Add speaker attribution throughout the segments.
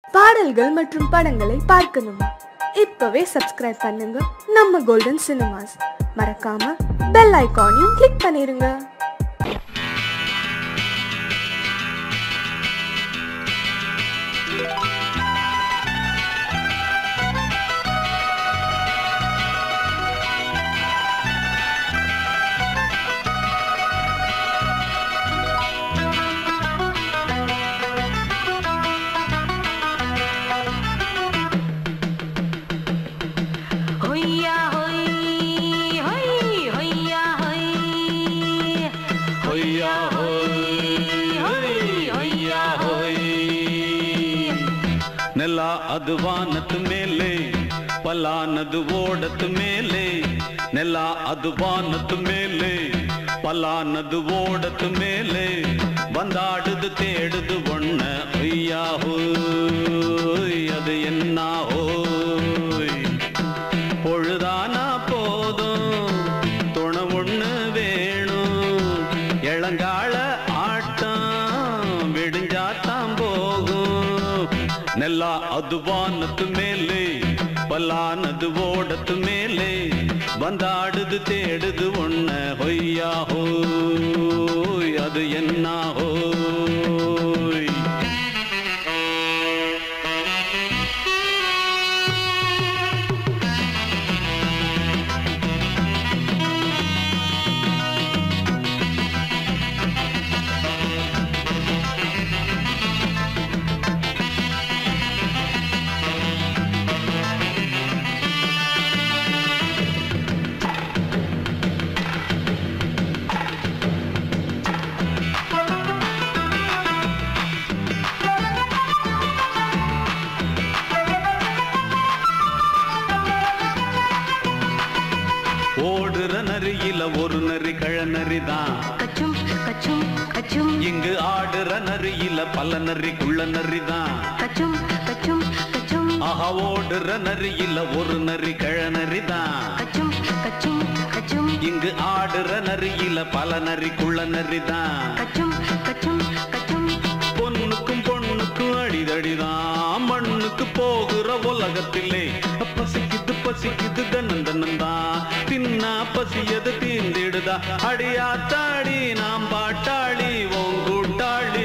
Speaker 1: பாடல்கள் மற்றும் படங்களை பார்க்கணுமா இப்பவே சப்ஸ்கிரைப் பண்ணுங்க நம்ம கோல்டன் சினிமாஸ் மறக்காம பெல் ஐகானையும் கிளிக் பண்ணிருங்க
Speaker 2: ஹொய்யா ஹொய் ஹொய் ஹொய்யா ஹொய்
Speaker 3: ஹொய்யா ஹொய் ஹொய்யா ஹொய் ನೆಲ ಅದು ವಾನದ ಮೇಲೆ ಪಲಾನದು ಓಡದ ಮೇಲೆ ನೆಲ ಅದು ವಾನದ ಮೇಲೆ பலானது ஓடத்து மேலே வந்தாடுது தேடுது ஒண்ண ஐயா ஹோய் அது என்ன ஹோய் பொழுதானா போதும் துணை ஒண்ணு வேணும் இளங்கால ஆட்டம் விடிஞ்சாத்தான் போகும் நெல்லா அது வானத்து மேலே பலானது ஓடத்து மேலே வந்தாடுது தேடுது ஒண்ண ஹொய்யா ஹோய் அது என்ன ஹோய் ஓடுற நரியில ஒரு நரி கழநரி தான்
Speaker 2: கச்சும் கச்சும் கச்சும்
Speaker 3: இங்கு ஆடுற நரியில பல நரி குள்ள நரி தான்
Speaker 2: கச்சும் கச்சும் கச்சும்
Speaker 3: ஆஹா ஓடுற நரியில ஒரு நரி கழநரி தான்
Speaker 2: கச்சும் கச்சும் கச்சும்
Speaker 3: இங்கு ஆடுற நரியில பல நரி குள்ள நரி தான்
Speaker 2: கச்சும் கச்சும் கச்சும்
Speaker 3: பொண்ணுக்கும் பொண்ணுக்கும் அடிதடிதான் மண்ணுக்கு போகிற உலகத்திலே பசிக்குது பசிக்குது தன்னன் தன்னந்தான் தின்னா பசியது தீர்ந்திடுதா அடியாத்தாடி நாம் பாட்டாளி ஓங்கூட்டாளி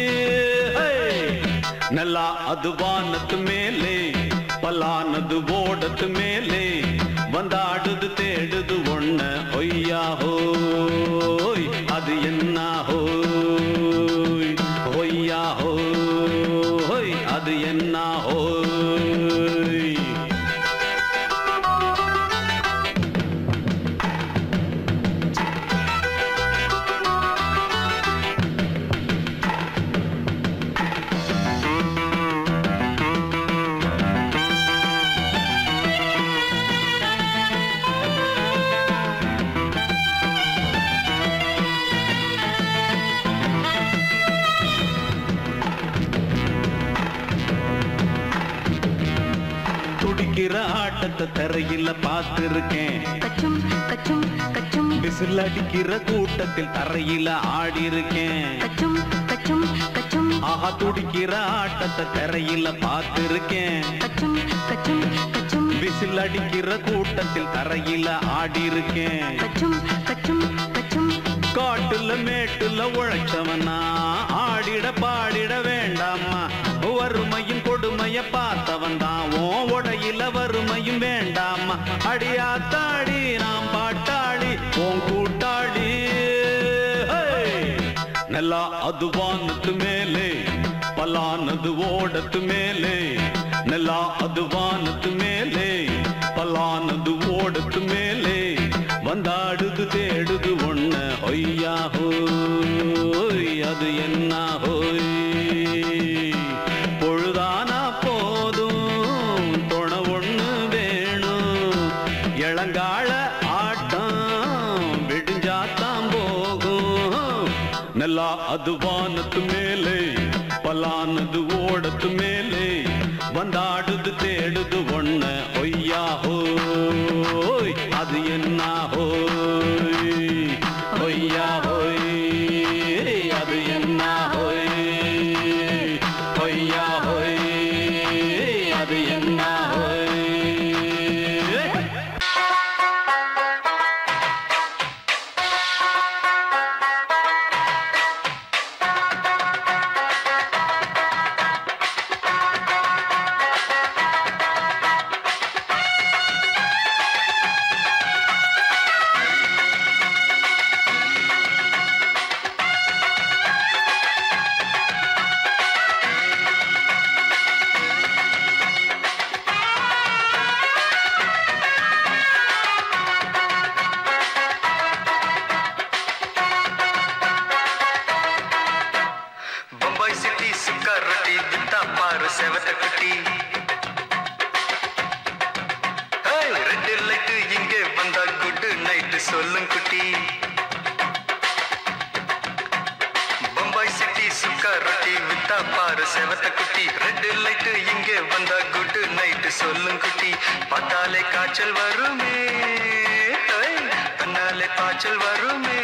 Speaker 3: நல்லா அது வானத்து மேலே பலானது ஓடத்து மேலே வந்தாடுது தேடுது ஒண்ண ஒய்யா ஹோய் அது என்ன ஹோய் ஒய்யா ஹோய் அது என்ன ஹோய் துடிக்கிற ஆட்டத்தை தரையில பார்த்திருக்கேன்
Speaker 2: கச்சும் கச்சும் கச்சும்
Speaker 3: விசில் அடிக்கிற கூட்டத்தில் தரையில ஆடி இருக்கேன்
Speaker 2: கச்சும் கச்சும் கச்சும்
Speaker 3: ஆஹா துடிக்கிற ஆட்டத்தை தரையில பார்த்திருக்கேன்
Speaker 2: கச்சும் கச்சும் கச்சும்
Speaker 3: விசில் அடிக்கிற கூட்டத்தில் தரையில ஆடி இருக்கேன்
Speaker 2: கச்சும் கச்சும் கச்சும்
Speaker 3: காட்டுல மேட்டுல உழைச்சவனா ஆடிட பாடிட வேண்டாமா வறுமையும் கொடுமைய பார்த்தவன் தான் ஓ உடையில வறுமையும் வேண்டாமா அடியாத்தாடி நாம் பாட்டாளி ஓன் கூட்டாளி ஹே! நல்லா அது வானத்து மேலே பலானது ஓடத்து மேலே நல்லா அது வானத்து மேலே பலானது ஓடத்து மேலே வந்தாடுது தேடுது ஒண்ண ஒய்யா ஹோய் அது என்ன ஹோய் பொழுதானா போதும் துணை ஒண்ணு வேணும் இளங்கால ஆட்டம் விடிஞ்சாத்தான் போகும் நல்லா அது வானத்து மேலே பலானது ஓடத்து மேலே வந்தாடுது தேடுது ஒண்ண ஒய்யா ஹோய் அது என்ன ஹோய் ஒய்யா ஹோய் அது என்ன ஹோய் ஒய்யா ஹோய்
Speaker 4: செவத்த குட்டி ஏய், ரெட் லைட் இங்கே வந்தா குட் நைட் சொல்லும் குட்டி பம்பாய் சிட்டி சுக்கா ரொட்டி வித்தா பாரு செவத்த குட்டி ரெட் லைட் இங்கே வந்தா குட் நைட் சொல்லும் குட்டி பார்த்தாலே காய்ச்சல் வருமே ஏய், கண்ணாலே காய்ச்சல் வருமே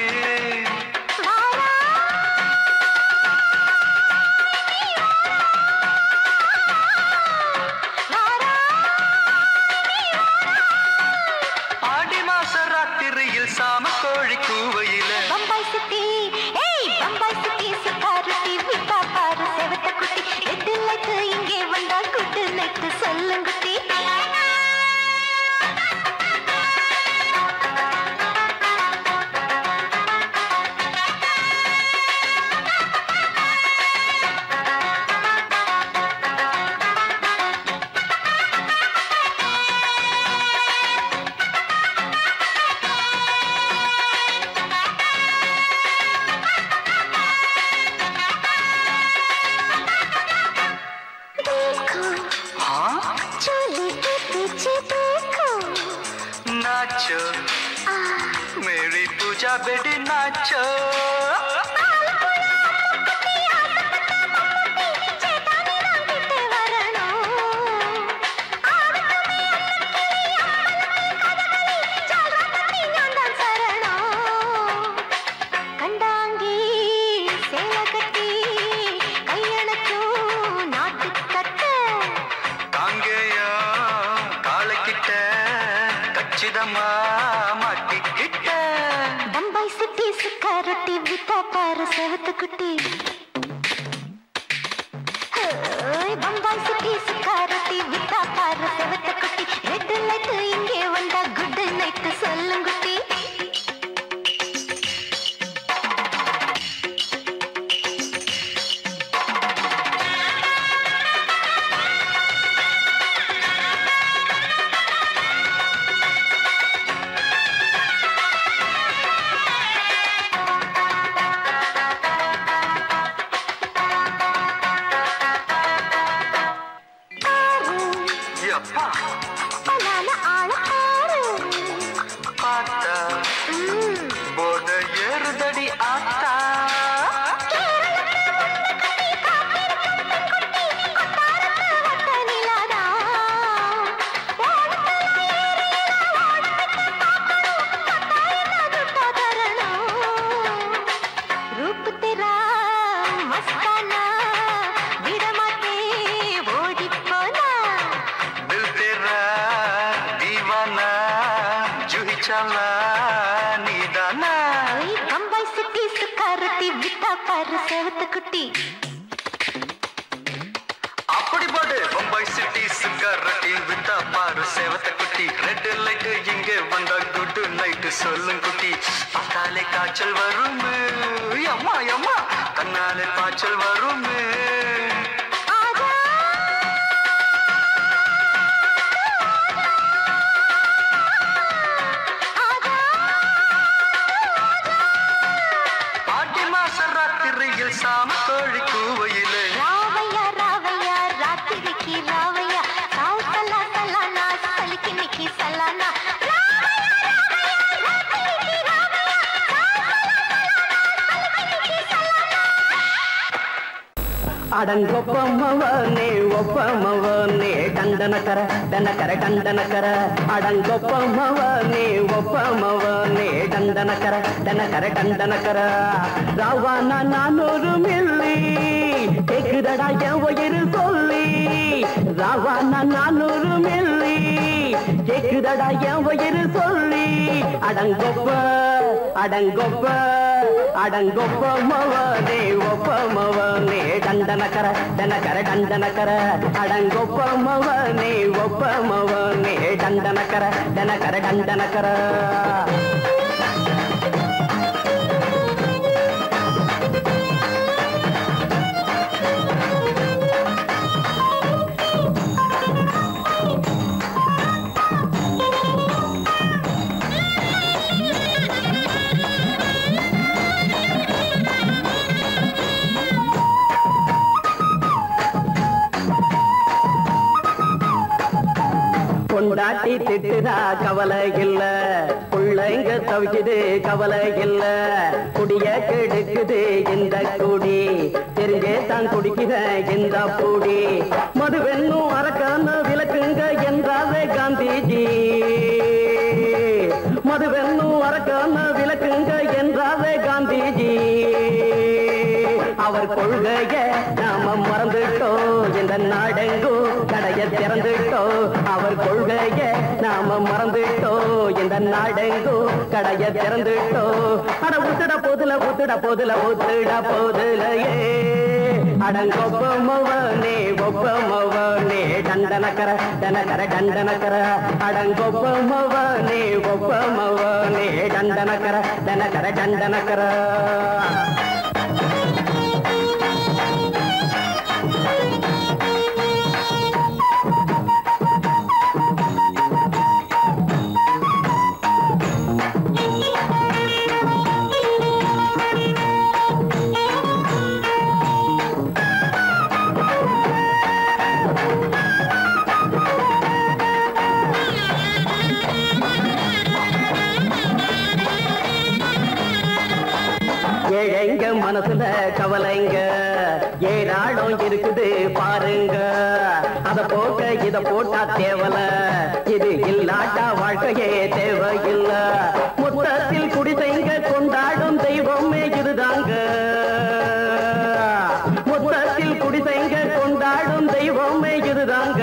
Speaker 4: ஆடி மாச ராத்திரியில் சாம கோழி கூவையில
Speaker 5: பம்பாய் சிட்டி ஏய் பம்பாய் சிட்டி சிக்காருட்டி விட்டா பாரு செவத்த குட்டி எட்டு லைட்டு இங்கே வந்தா குட்டு நைட்டு சொல்லுங்குட்டி देखो
Speaker 4: हाँ
Speaker 5: चोली के पीछे देखो
Speaker 4: नाचो मेरी पूजा बेटी नाचो
Speaker 5: சேட்டானி வாங்கிட்டு வரணும் ஆவட்டுமே அன்னக்கிளி அம்மலமே கதகளி ஜால்ராத்தனி ஞான்தான் சரணம் கண்டாங்கி சேலை கட்டி கையணக்கும் நாட்டு கட்ட
Speaker 4: காங்கேயா காலக்கிட்ட கச்சிதமா மாட்டிக்கிட்ட
Speaker 5: பம்பாய் சிட்டி சுக்கா ரொட்டி வித்தா பாரு செவத்து குட்டி ஹோய், பம்பாய் சிட்டி சுக்கா ரொட்டி வித்தா பாரு செவத்து குட்டி ரெட் லைட் இங்கே வந்தா குட் நைட் சொல்லுங்குட்டி பாரு
Speaker 4: எப்பா
Speaker 5: பலான ஆள பாரு
Speaker 4: பார்த்தா
Speaker 5: ம்,
Speaker 4: போத ஏறுதடி ஆத்தா
Speaker 5: வட்ட நிலாதான். ஓடத்துல ஏறினா ஓடவிட்டு பார்க்கணும். கட்டாயமா துட்டா தரணும். रूप तेरा मस्ताना विडमाते ओடி போனா
Speaker 4: दिल तेरा दीवाना जूही चाला नीदाना
Speaker 5: ஓய் பம்பாய் சிட்டி சுக்காரத்தி விட்டா பாரு செவத்து குட்டி
Speaker 4: அப்படி போடு பம்பாய் சிட்டி சிக்காரட்டி வித்தா பாரு சேவத்த குட்டி ரெட் லைட் இங்கே வந்தா குட் நைட் சொல்லும் குட்டி பார்த்தாலே காய்ச்சல் வருமே அம்மா அம்மா கண்ணாலே காய்ச்சல் வருமே
Speaker 5: ஆஜா ஆஜா
Speaker 4: ஆடி மாச ராத்திரியில் சாம கோழி கூவையிலே
Speaker 5: ராவையா ராவையா ராத்திரிக்கு ராவையா சாவு சலா சலானா சலிக்கு நிக்கி சலானா
Speaker 6: ಅಡಂಗೊಪ್ಪಮ್ಮವನೇ ಒಪ್ಪಮ್ಮವನೇ ದಂಡನಕರ ದನಕರ ದಂಡನಕರ ಅಡಂಗೊಪ್ಪಮ್ಮವನೇ ಒಪ್ಪಮ್ಮವನೇ ದಂಡನಕರ ದನಕರ ದಂಡನಕರ ராவான நானூறு மில்லி கேக்குதடா என் உயிர் சொல்லி ராவான நானூறு மில்லி கேக்குதடா என் உயிர் சொல்லி அடங்கொப்ப அடங்கொப்ப அடங்கொப்ப மவனே ஒப்ப மவனே டண்டனக்கர டனக்கர டண்டனக்கர அடங்கொப்ப மவனே ஒப்ப மவனே டண்டனக்கர டனக்கர டண்டனக்கர பொண்டாட்டி திட்டுதா கவலை இல்ல பிள்ளைங்க தவிக்குது கவலை இல்ல குடிய கெடுக்குது இந்த குடி தெரிஞ்சே தான் குடிக்கிற இந்த பூடி மதுவென்னும் அரக்கான விளக்குங்க என்றாவே காந்திஜி மதுவென்னும் அரக்கான விளக்குங்க என்றாவே காந்திஜி அவர் கொள்கைய நாம மறந்துட்டோம் இந்த நாடெங்கும் கடைய திறந்துட்டோம் அவர் கொள்கைய நாம மறந்துட்டோம் இந்த நாடெங்கும் கடைய திறந்துட்டோம் அட ஊத்துட போதுல ஊத்துட போதுல ஊத்துட போதுலையே அடங்கொப்பமவனே ஒப்பமவனே டண்டனக்கர டனக்கர டண்டனக்கர அடங்கொப்பமவனே ஒப்பமவனே டண்டனக்கர டனக்கர டண்டனக்கர ஏழைங்க மனசுல கவலைங்க ஏராளம் இருக்குது பாருங்க அத போக்க இத போட்டா தேவல இது இல்லாட்டா வாழ்க்கையே தேவையில்ல மொத்தத்தில் குடிசைங்க கொண்டாடும் தெய்வமே இதுதாங்க மொத்தத்தில் குடிசைங்க கொண்டாடும் தெய்வமே இதுதாங்க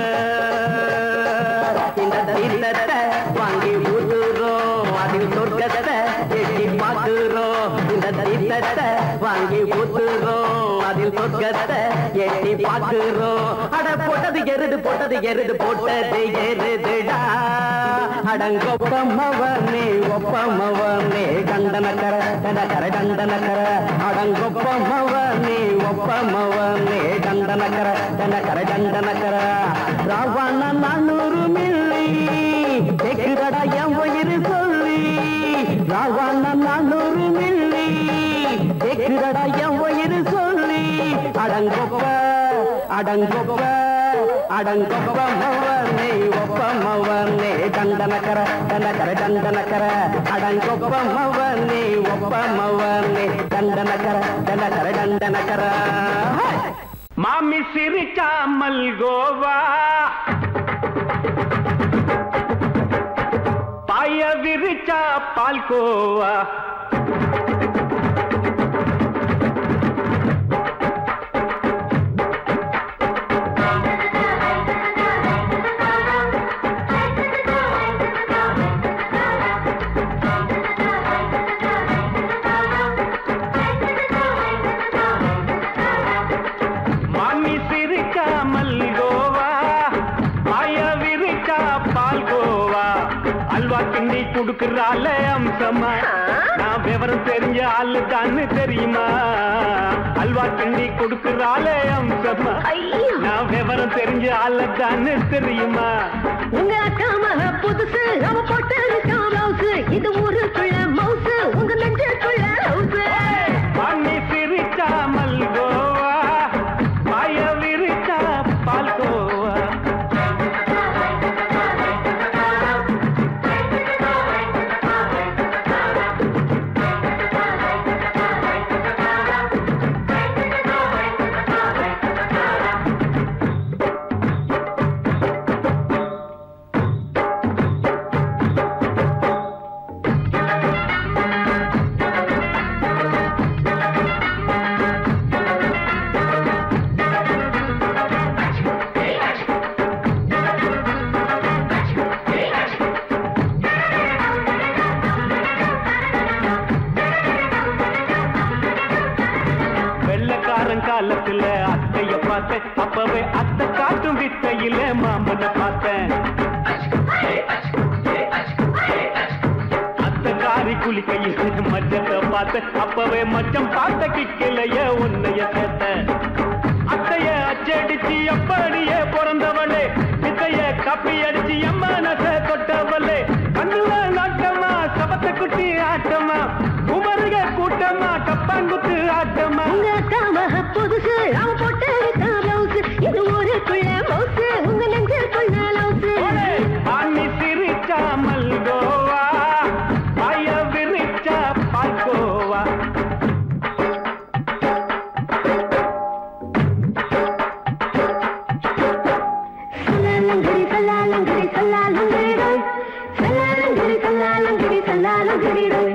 Speaker 6: இந்த தீர்த்தத்தை வாங்கி ஊத்துறோம் அதில் சொர்க்கத்தை எட்டி பார்க்கிறோம் இந்த தீர்த்தத்தை வாங்கி ஊத்துறோம் அதில் சொர்க்கத்தை எட்டி பார்க்கிறோம் அட போட்டது எருது போட்டது எருது போட்டது எருதுடா அடங்கொப்பமவனே ஒப்பமவனே கண்டனக்கர கண்டனக்கர கண்டனக்கர அடங்கொப்பமவனே ஒப்பமவனே கண்டனக்கர கண்டனக்கர கண்டனக்கர ராவண நானூறு மில்லி கேக்குதடா என் உயிர் சொல்லி ராவண நானூறு மில்லி கேக்குதடா என் உயிர் சொல்லி அடங்கொப்ப அடங்கொப்ப அடங்கொப்ப மவனே ஒப்ப மவனே தண்டனக்கர தண்டக்கர தண்டனக்கர அடங்கொப்ப மவனே ஒப்ப மவனே தண்டனக்கர தண்டக்கர தண்டனக்கர
Speaker 3: மாமி சிரிக்காமல் கோவா பாய விரிச்சா பால்கோவா மாமி சிரிக்காமல் கோவா பாய விரிச்சா பால்கோவா அல்வா கிண்டி குடுக்கறால அம்சமா நான் விவரம் தெரிஞ்ச ஆளு தான்னு தெரியுமா அல்வா கிண்டி குடுக்கறால அம்சமா நான் விவரம் தெரிஞ்ச ஆளு தான்னு தெரியுமா
Speaker 2: உங்க அக்கா மக புதுசு அவ போட்டு பிளவுஸ் இது ஊருக்குள்ள மவுசு உங்க நெஞ்சுக்குள்ள ஹவுஸ்
Speaker 3: மாமி சிரிக்காமல் கோவா பாய விரிச்சா பால்கோவா வெள்ளக்காரன் காலத்துல அத்தைய பார்த்தேன் அப்பவே அத்தை காட்டும் வித்தையில மாமனை பார்த்தேன் அத்தை காரி குளிக்கையில் மச்சத்தை பார்த்தேன் அப்பவே மச்சம் பார்த்த கிக்கலைய உன்னைய சேர்த்தேன் அத்தைய அச்சடிச்சு அப்படியே பிறந்தவளே வித்தைய கப்பி அடிச்சு எம்மனச தொட்டவளே கண்ணுல நாட்டமா சபத்தை குட்டி ஆட்டமா குமருக கூட்டமா கப்பாங்குத்து ஆட்டமா
Speaker 2: உங்க அக்கா மக புதுசு அவ போட்டு பிளவுஸ் இது ஊருக்குள்ள மவுசு உங்க நெஞ்சுக்குள்ள
Speaker 3: ஓடே,
Speaker 2: லவுஸ்
Speaker 3: ஆணி
Speaker 2: கிரிதல்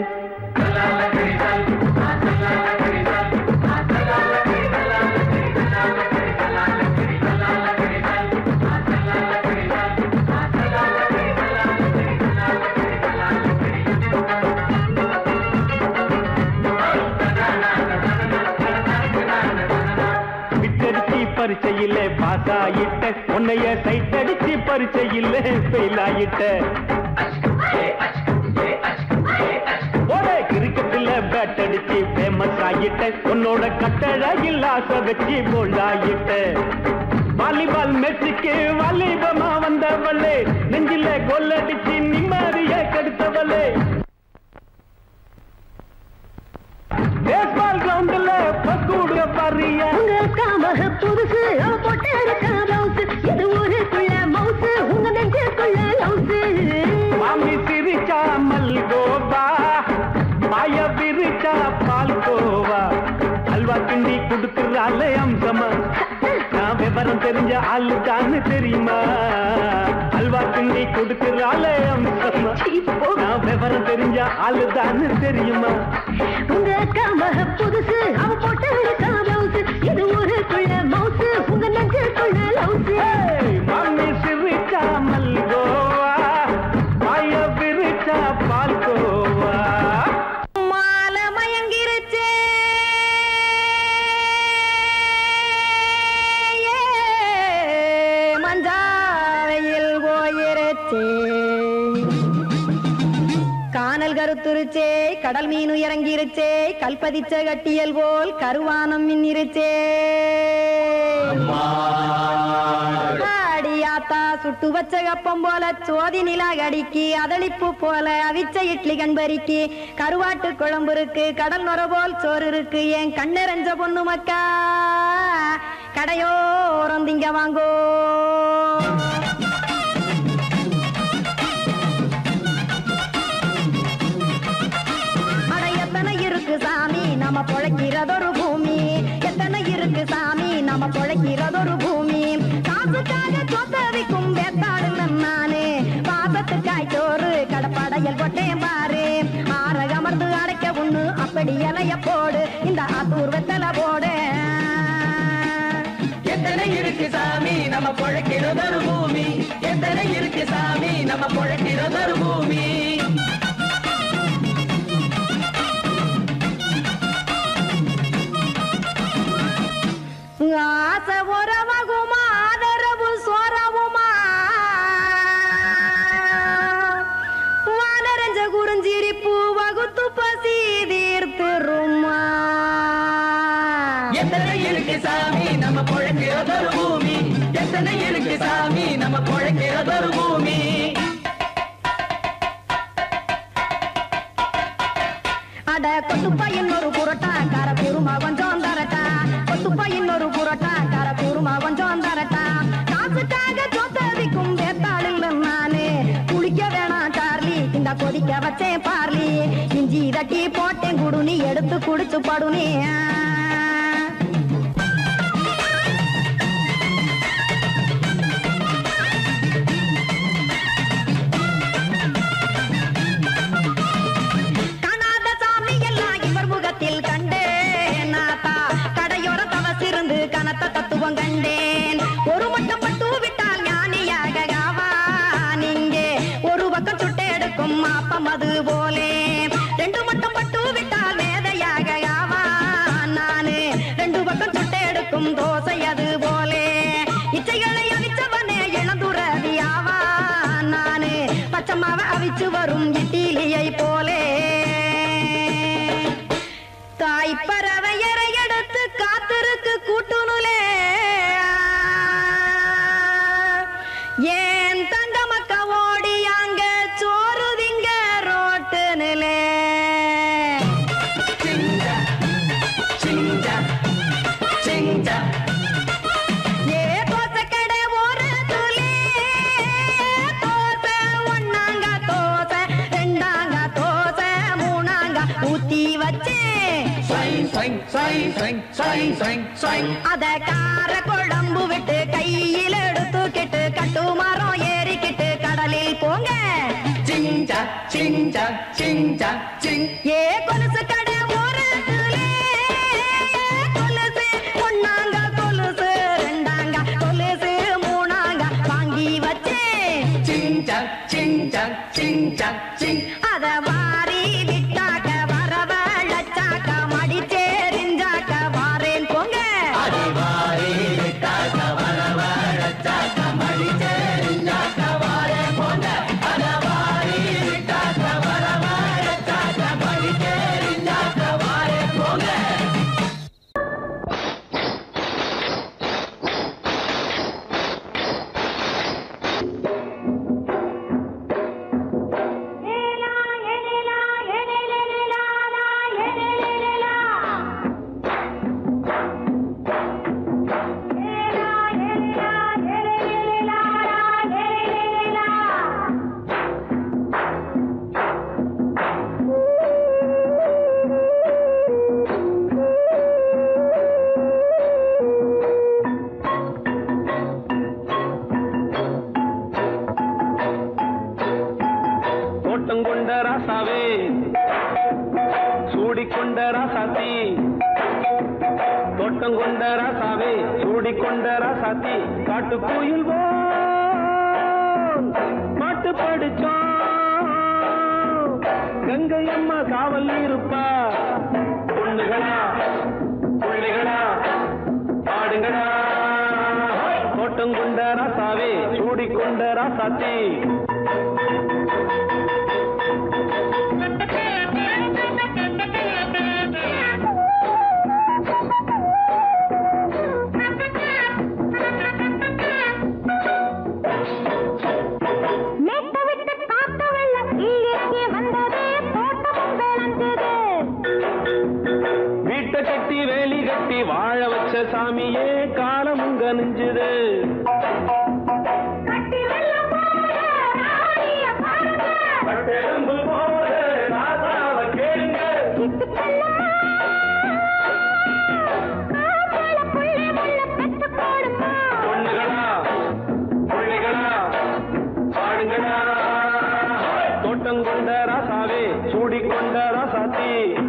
Speaker 3: விட்டடிச்சு பரிச்சையில பாஸ் ஆயிட்ட உன்னைய சைட் அடிச்சு பரிச்சையில ஃபெயில் ஆயிட்ட ஒரே கிரிக்கெட்ல பேட் அடிச்சு ஃபேமஸ் ஆயிட்ட உன்னோட கட்டழகில் ஆசை வச்சு போல்ட் ஆயிட்ட வாலிபால் மேட்சுக்கு வாலிபமா வந்தவளே நெஞ்சில கோல் அடிச்சு நிம்மதிய கெடுத்தவளே பேஸ்பால் கிரவுண்ட்ல பக்கூடுற பாரியா
Speaker 2: உங்க காமக புதுசு அவ போட்டு இருக்க blouse. இது ஊருக்குள்ள மவுசு உங்க நெஞ்சுக்குள்ள லவுசு
Speaker 3: மாமி சிரிச்சா மல்கோவா மாய விரிச்சா பால்கோவா அல்வா கிண்டி கொடுக்கறால அம்சமா நான் விவரம் தெரிஞ்ச ஆளு தான்னு தெரியுமா அல்வா கிண்டி கொடுக்கறால அம்சமா நான் விவரம் தெரிஞ்ச ஆளு தான்னு தெரியுமா
Speaker 2: உங்க காமக புதுசு அவ போட்டு இருக்க blouse. இது ஊருக்குள்ள மவுசு உங்க நெஞ்சுக்குள்ள லவுசு
Speaker 3: ஏய், மாமி சிரிச்சா மல்கோவா மாய விரிச்சா பால்கோவா
Speaker 2: மாலை மயங்கிருச்சே மஞ்சாவையில் போயிருச்சே கானல் கருத்துருச்சே கடல் மீன் இறங்கிருச்சே கல்பதிச்ச கட்டியல் போல் கருவானம் மின்னிருச்சே ஆடியாத்தா சுட்டு வச்ச கப்பம் போல சோதி நிலா கடிக்கு அதளிப்பு போல அவிச்ச இட்லி கண்பறிக்கு கருவாட்டு குழம்பு இருக்கு கடல் நுர போல் சோறு இருக்கு என் கண்ணெரஞ்ச பொண்ணு மக்கா கடையோரம் திங்க வாங்கோ அட எத்தனை இருக்கு சாமி நம்ம பொழைக்கிறதொரு பூமி எத்தனை இருக்கு சாமி நம்ம பொழைக்கிறதொரு பூமி காசுக்காக சொத்தவிக்கும் வேத்தாடு நானே பாசத்துக்காய் சோறு கடப்படையல் கொட்டேன் பாரு ஆற அமர்ந்து அடைக்க ஒண்ணு அப்படி இலைய போடு இந்த ஆத்தூர் வெத்தலை போடு
Speaker 6: எத்தனை இருக்கு சாமி நம்ம பொழைக்கிறதொரு பூமி எத்தனை இருக்கு சாமி நம்ம பொழைக்கிறதொரு பூமி
Speaker 2: ஆசை உறவகுமா ஆதரவு சோறவுமா வானரஞ்ச குறிஞ்சிரிப்பு வகுத்து பசி தீர்த்துருமா
Speaker 6: எத்தனை இருக்கு சாமி நம்ம பொழைக்கிறதொரு பூமி எத்தனை இருக்கு சாமி நம்ம பொழைக்கிறதொரு பூமி
Speaker 2: அட கொத்துப்பா இன்னொரு புரோட்டா கார குருமா கொஞ்சம் தரட்டா கொத்துப்பா இன்னொரு புரோட்டா கார குருமா கொஞ்சம் தரட்டா காசுக்காக சொத்ததிக்கும் வேத்தாளில் நானு குளிக்க வேணாம் சார்லி இந்த கொதிக்க வச்சேன் பார்லி இஞ்சி தட்டி போட்டேன் குடுனி எடுத்து குடிச்சு படுனி காணாத சாமி எல்லாம் இவர் முகத்தில் கண்டேன் நாத்தா கடையோர தவசிருந்து கனத்த தத்துவம் கண்டேன் ஒரு மட்டம் பட்டு விட்டால் ஞானியாக ஆவான் இங்கே ஒரு பக்கம் சுட்டு எடுக்கும் மாப்பம் அது போலே ரெண்டு மட்டம் பட்டு விட்டால் மேதையாக ஆவான் நானு ரெண்டு பக்கம் சுட்டு எடுக்கும் தோசை அது போலே இச்சைகளை அவிச்சவனே இளந்துறவி ஆவான் நானு பச்சமாவ அவிச்சு வரும் இட்டிலியை போலே தாய் பறவையரை எடுத்து காத்திருக்கு கூட்டுனுலே ஏன் தங்க மக்க ஓடி அங்க சோறு திங்க ரோட்டு நிலே
Speaker 6: சிங்கா சிங்கா சிங்கா
Speaker 2: ஏ தோசை கடை ஒரு துளி தோசை ஒன்னாங்க தோசை ரெண்டாங்க தோசை மூணாங்க ஊத்தி வச்சேன்
Speaker 6: சைன் சைன் சைன் சைன் சைன் சைன் சைன்
Speaker 2: அத கார குழம்பு விட்டு கையில் எடுத்துக்கிட்டு கட்டு மரம் ஏறிக்கிட்டு கடலில் போங்க
Speaker 6: சிங்கா சிங்கா சிங்கா சிங் சங் சிங்
Speaker 2: ஏ கொலுசு கடை ஓரத்திலே கொலுசு ஒண்ணாங்க கொலுசு ரெண்டாங்க கொலுசு மூணாங்க வாங்கி வச்சேன்
Speaker 6: சிங் சங் சிங் சங் சிங் சங் சிங்
Speaker 2: அத வாரி விட்டாக்க வரவழைச்சாக்க மடிச்சேரிஞ்சாக்க வாரேன் போங்க
Speaker 6: அடிவாரி விட்டாக்க வரவழைச்சாக்க மடிச்சேரிஞ்சாக்க வாரே போங்க அடவாரி விட்டாக்க வரவழைச்சாக்க மடிச்சேரிஞ்சாக்க வாரே போங்க
Speaker 3: தோட்டம் கொண்ட ராசாவே சூடிக்கொண்ட ராசாத்தி தோட்டம் கொண்ட ராசாவே சூடிக்கொண்ட ராசாத்தி காட்டு கோயில் பாட்டு படிச்சோம் கங்கை அம்மா காவல் இருப்பா பொண்ணுகளா பிள்ளைகளா பாடுங்களா தோட்டம் கொண்ட ராசாவே சூடிக்கொண்ட ராசாத்தி
Speaker 5: மேட்ட விட்டு காத்த வெள்ளம் இங்கே வந்தது தோட்டமும் விளைஞ்சது
Speaker 3: வீட்டை கட்டி வேலி கட்டி வாழ வச்ச சாமியே காலமுங்க நெஞ்சுது
Speaker 5: கட்டி வெள்ளம் போல ராணிய பாருங்க
Speaker 3: பட்டெலும்பு போல ராசாவ கேளுங்க
Speaker 5: சித்து செல்லம்மா காப்பாள புள்ளை முள்ள பெத்து போடுமா
Speaker 3: பொண்ணுகளா பிள்ளைகளா பாடுங்களா தோட்டம் கொண்ட ராசாவே சூடிக்கொண்ட ராசாத்தி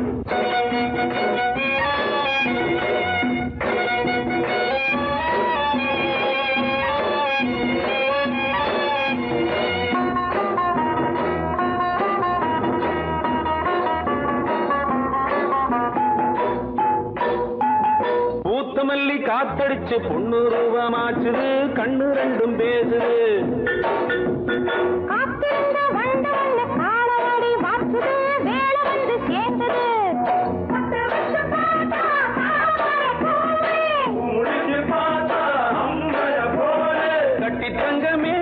Speaker 3: பூத்த மல்லி காத்தடிச்சு பொண்ணு ரூபமாச்சுது கண்ணு ரெண்டும் பேசுது
Speaker 5: காத்திருந்த வண்டு வந்து காலவாடி வாச்சுது வேலை வந்து சேர்ந்தது பத்து வருஷம் பார்த்தா தாமரை பூவே.
Speaker 3: முடிச்சு பார்த்தா அம்பல போல கட்டி தங்கமே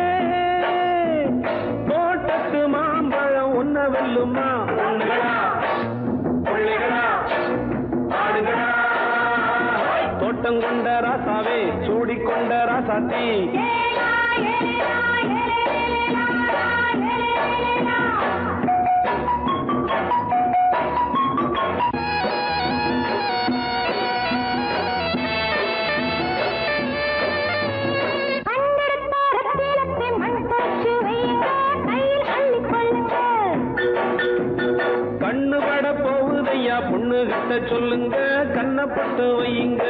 Speaker 3: தோட்டத்து மாம்பழம் உன்ன வெல்லுமா பொண்ணுகளா பிள்ளைகளா ஆடுகளா தோட்டம் கொண்ட ராசாவே சூடிக்கொண்ட ராசாத்தி
Speaker 5: ஏலா, ஏலா, ஏலேலேலா, ஏலேலேலா. கண்டெடுத்த ரத்தினத்தை மண் போச்சு வையுங்க, கையில் அள்ளிக் கொள்ளுங்க.
Speaker 3: கண்ணு பட போகுதையா பொண்ணு கிட்ட சொல்லுங்க கண்ணப்பட்டு வையுங்க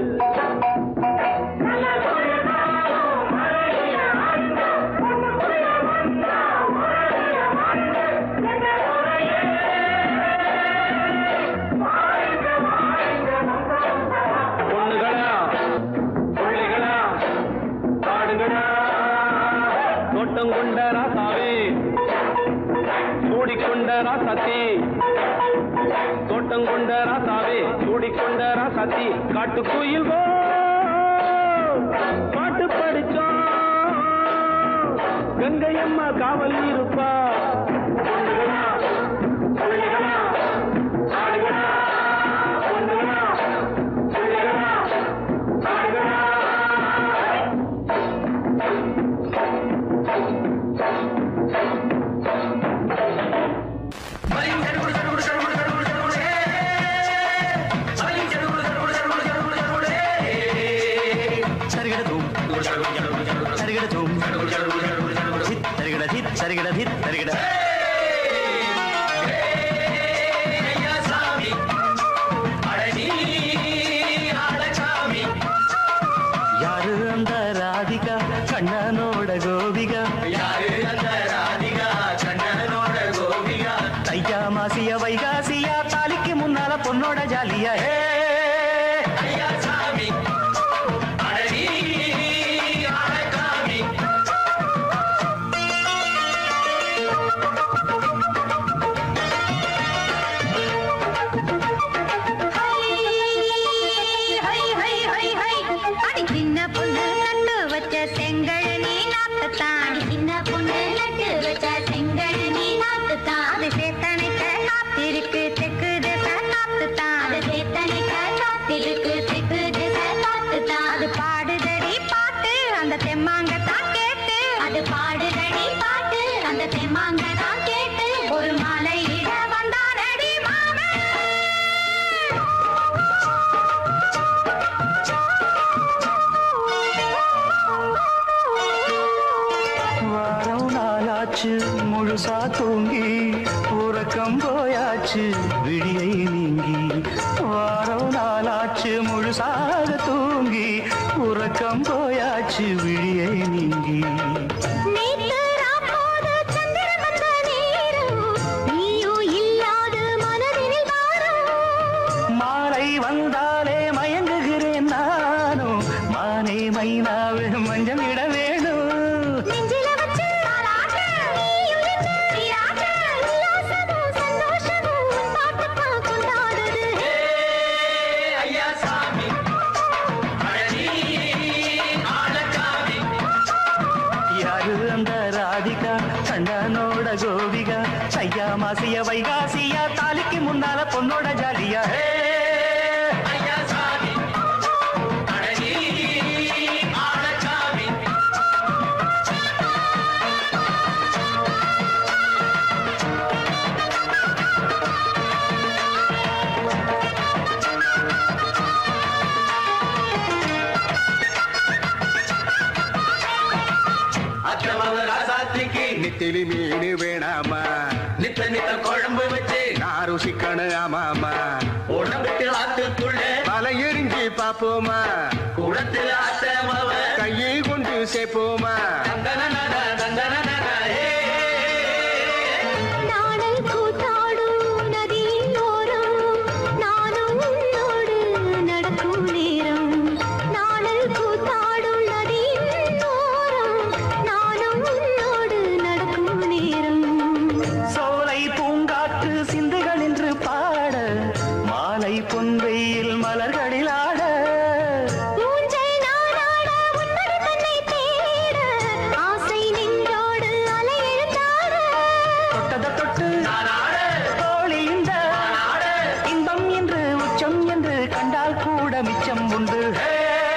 Speaker 3: பொண்ணுகளா பிள்ளைகளா பாடுங்களா தோட்டம் கொண்ட ராசாவே சூடிக்கொண்ட ராசாத்தி தோட்டம் கொண்ட ராசாவே சூடிக்கொண்ட ராசாத்தி காட்டு கோயில் பாட்டு படிச்சோம் கங்கை அம்மா காவல் இருப்பா பொண்ணுகளா, பிள்ளைகளா, ஆடுகளா, பொண்ணுகளா, பிள்ளைகளா, ஆடுகளா. ராதிகா கண்ணனோட கோபிகா தையா மாசிய வைகாசியா தாலிக்கு முன்னால பொண்ணோட ஜாலியா ஹே
Speaker 5: அடி சின்ன பொண்ணு நட்டு வச்ச செங்கல் நீ நாட்டுத்தான் சின்ன பொண்ணு நட்டு வச்ச செங்கல் நீ நாட்டுத்தான் அது சேத்தனைக்க காத்திருக்கு தெக்கு திசை காத்துத்தான் அது சேத்தனைக்க காத்திருக்கு தெக்கு திசை காத்துத்தான் அது பாடுதடி பாட்டு அந்த தெம்மாங்க தான் கேட்டு அது பாடுதடி பாட்டு அந்த தெம்மாங்க தான் கேட்டு ஒரு மாலை இட வந்தானடி மாமன்
Speaker 3: வாரம் நாளாச்சு முழுசா தூங்கி உறக்கம் போயாச்சு விடியை நீங்கி வாரம் நாளாச்சு முழுசாக தூங்கி உறக்கம் போயாச்சு விடியை நீங்கி
Speaker 5: நேத்து ராப்போது சந்திரன் வந்த நேரம், நீயும் இல்லாத மனதினில் வாரம்.
Speaker 3: மாலை வந்தாலே மயங்குகிறேன் நானும் மானே மைனாவே மஞ்சம் இட வேணும்
Speaker 5: நெஞ்சில வச்சு தாலாட்ட, நீயும் நின்று நீராட்ட, உல்லாசமும் சந்தோஷமும் உன் பாட்டுத்தான் கொண்டாடுது.
Speaker 3: யாரு அந்த ராதிகா கண்டனோட கோபிகா சையா மாசிய வைகாசியா தாலிக்கு முன்னால பொண்ணோட ஜாலியா ஹே!
Speaker 7: நித்திலி மீன் வேணாமா நித்த நித்த குழம்பு வச்சு நான் ருசிக்கணும் ஆமாமா உடம்புக்கு ஆத்துக்குள்ள பல எரிஞ்சு பாப்போமா குடத்தில் ஆத்தமாவ கையை கொண்டு சேர்ப்போமா
Speaker 5: நாடல் கூத்தாடும் நதியின் ஓரம், நானும் உன்னோடு நடக்கும் நேரம். நாடல் கூத்தாடும் நதியின் ஓரம், நானும் உன்னோடு நடக்கும் நேரம்.
Speaker 3: சோலை பூங்காற்று சிந்துகள் என்று பாட மாலை பொன்வெயில் மலர்களில் ஆட
Speaker 5: ஊஞ்சல் நானாட, உன்மடி தன்னை தேட, ஆசை நெஞ்சோடு அலையெழுந்தாட.
Speaker 3: தொட்டத தொட்டு தோழி இந்த இன்பம் என்று உச்சம் என்று கண்டால் கூட மிச்சம் உண்டு ஹே!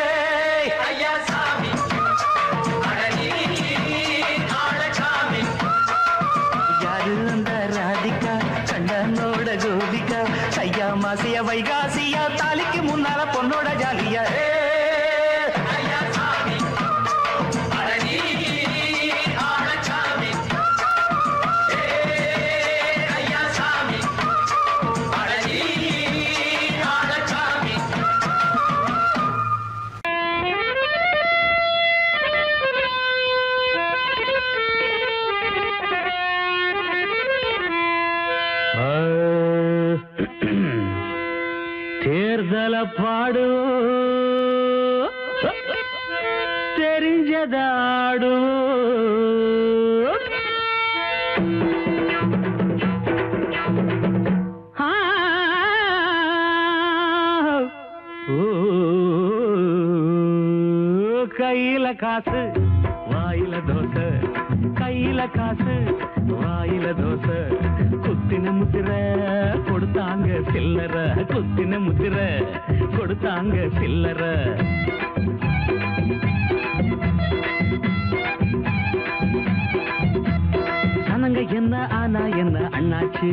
Speaker 3: யாரு அந்த ராதிகா கண்டனோட கோபிகா சையா மாசிய வைகாசியா தாலிக்கு முன்னால பொண்ணோட ஜாலியா ஹே! தேர்தல பாடு தெரிஞ்சதாடு கையில காசு வாயில தோசை கையில காசு வாயில தோசை குத்தின முத்திர கொடுத்தாங்க சில்லற குத்தின முத்திர கொடுத்தாங்க சில்லற சனங்க என்ன ஆனா என்ன அண்ணாச்சு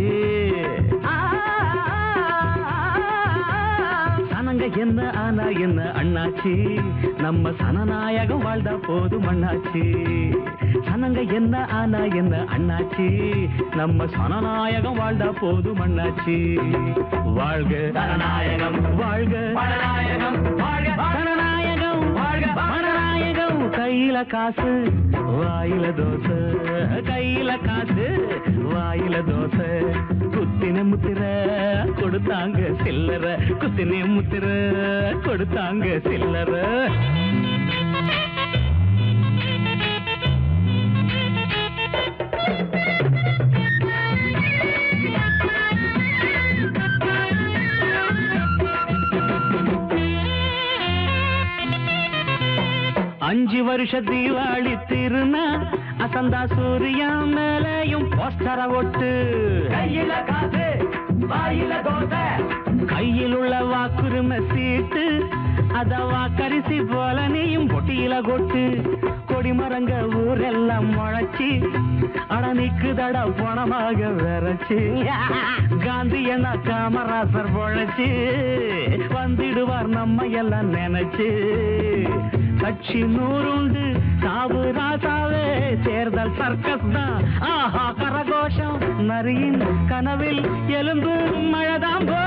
Speaker 3: சனங்க என்ன ஆனா என்ன அண்ணாச்சி நம்ம சனநாயகம் வாழ்ந்தா போதும் அண்ணாச்சி சனங்க என்ன ஆனா என்ன அண்ணாச்சி நம்ம சனநாயகம் வாழ்ந்தா போதும் அண்ணாச்சி வாழ்க ஜனநாயகம் வாழ்க ஜனநாயகம் வாழ்க ஜனநாயகம் வாழ்க ஜனநாயகம் கையில காசு வாயில தோசை கையில காசு வாயில தோசை குத்தின முத்திர கொடுத்தாங்க சில்லற குத்தின முத்திர கொடுத்தாங்க சில்லற அஞ்சு வருஷ தீபாவளி திருநா அசந்தா சூரியா மேலையும் போஸ்டர ஒட்டு கையில காசு வாயில தோசை கையில் உள்ள வாக்குரிமை சீட்டு அத வாக்கரிசி போல நீயும் பொட்டியில கொட்டு கொடிமரங்க ஊரெல்லாம் முளைச்சி அட நிக்குதட பணமாக விரைச்சு காந்தி என்ன காமராசர் பொழைச்சு வந்துடுவார் நம்ம எல்லாம் நினைச்சு கட்சி நூறுண்டு சாவு ராசாவே தேர்தல் சர்க்கஸ் தான் ஆஹா கரகோஷம் நரியின் கனவில் எலும்பு மழைதான் போ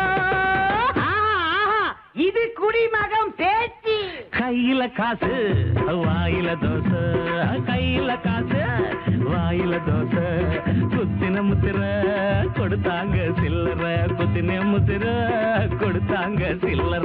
Speaker 6: இது குடிமகம் பேச்சு
Speaker 3: கையில காசு வாயில தோசை கையில காசு வாயில தோசை குத்தின முத்திர கொடுத்தாங்க சில்லற குத்தின முத்திர கொடுத்தாங்க சில்லற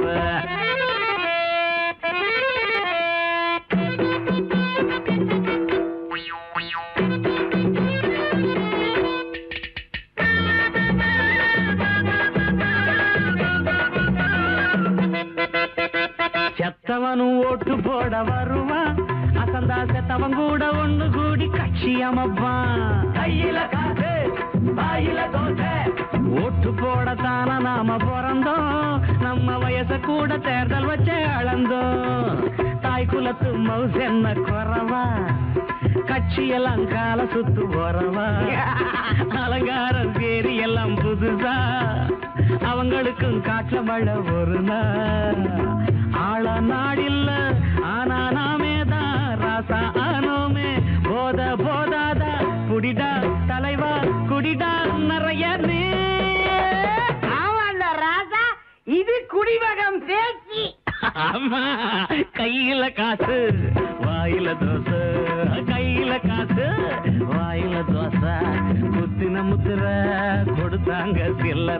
Speaker 3: செத்தவனும் ஓட்டு போட வருவான் அசந்தா செத்தவன் கூட ஒண்ணு கூடி கட்சி அமைப்பான் கையில காசு வாயில தோசை ஓட்டு போடத்தான நாம பிறந்தோம் நம்ம வயச கூட தேர்தல் வச்சே அளந்தோம் தாய் குலத்து மவுஸ் என்ன குறவா கட்சியெல்லாம் கால சுத்து போறவா அலங்காரம் சேரி எல்லாம் புதுசா அவங்களுக்கும் காற்ற மழை ஒரு நாள் ஆள நாடில்ல ஆனா நாமே தான் ராசா ஆனோமே போத போதாதா குடிடா தலைவா குடிடா நிறைய நீ
Speaker 6: ஆமாண்டா ராஜா இது குடிமகம் பேச்சு
Speaker 3: ஆமா கையில காசு வாயில தோசை கையில காசு வாயில தோசை குத்தின முத்திர கொடுத்தாங்க சில்லற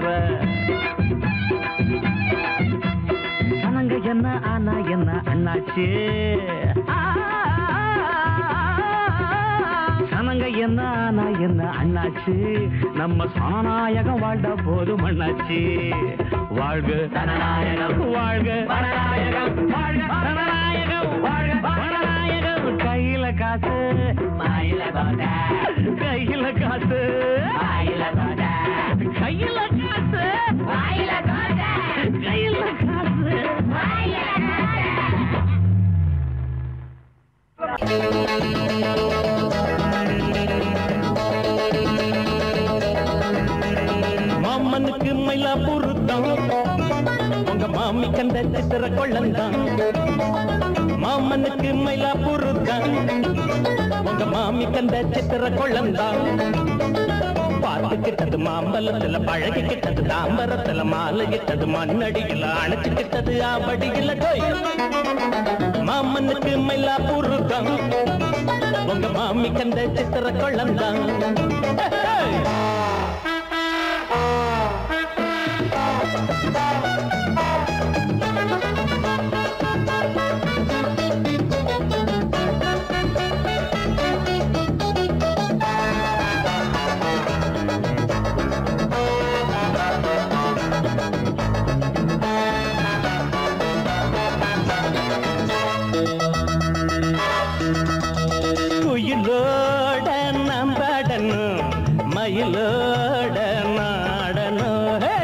Speaker 3: சனங்க என்ன ஆனா என்ன அண்ணாச்சு சனங்க என்ன ஆனா என்ன அண்ணாச்சு நம்ம சனநாயகம் வாழ்ந்த போதும் அண்ணாச்சு வாழ்க சனநாயகம் வாழ்க வனநாயகம் வாழ்க சனநாயகம் வாழ்க வனநாயகம் கையில காசு வாயில தோசை கையில காசு வாயில தோசை கையில காசு வாயில தோசை கையில காசு வாயில
Speaker 8: மாமனுக்கு மயிலாப்பூர் தான் உங்க மாமி கண்ட சித்திர கொள்ளந்தான் மாமனுக்கு மயிலாப்பூர் தான் உங்க மாமி கண்ட சித்திர கொள்ளந்தான் பார்த்துக்கிட்டது மாம்பழத்துல பழகிக்கிட்டது தாம்பரத்துல மாலையிட்டது மண்ணடியில் அணைச்சுக்கிட்டது ஆபடியில் டோய் மாமனுக்கு மயிலாப்பூர் தான் உங்க மாமி கண்ட சித்திர கொள்ளந்தான் குயிலோட நம்படணும் மயிலோட நாடணும் ஹே!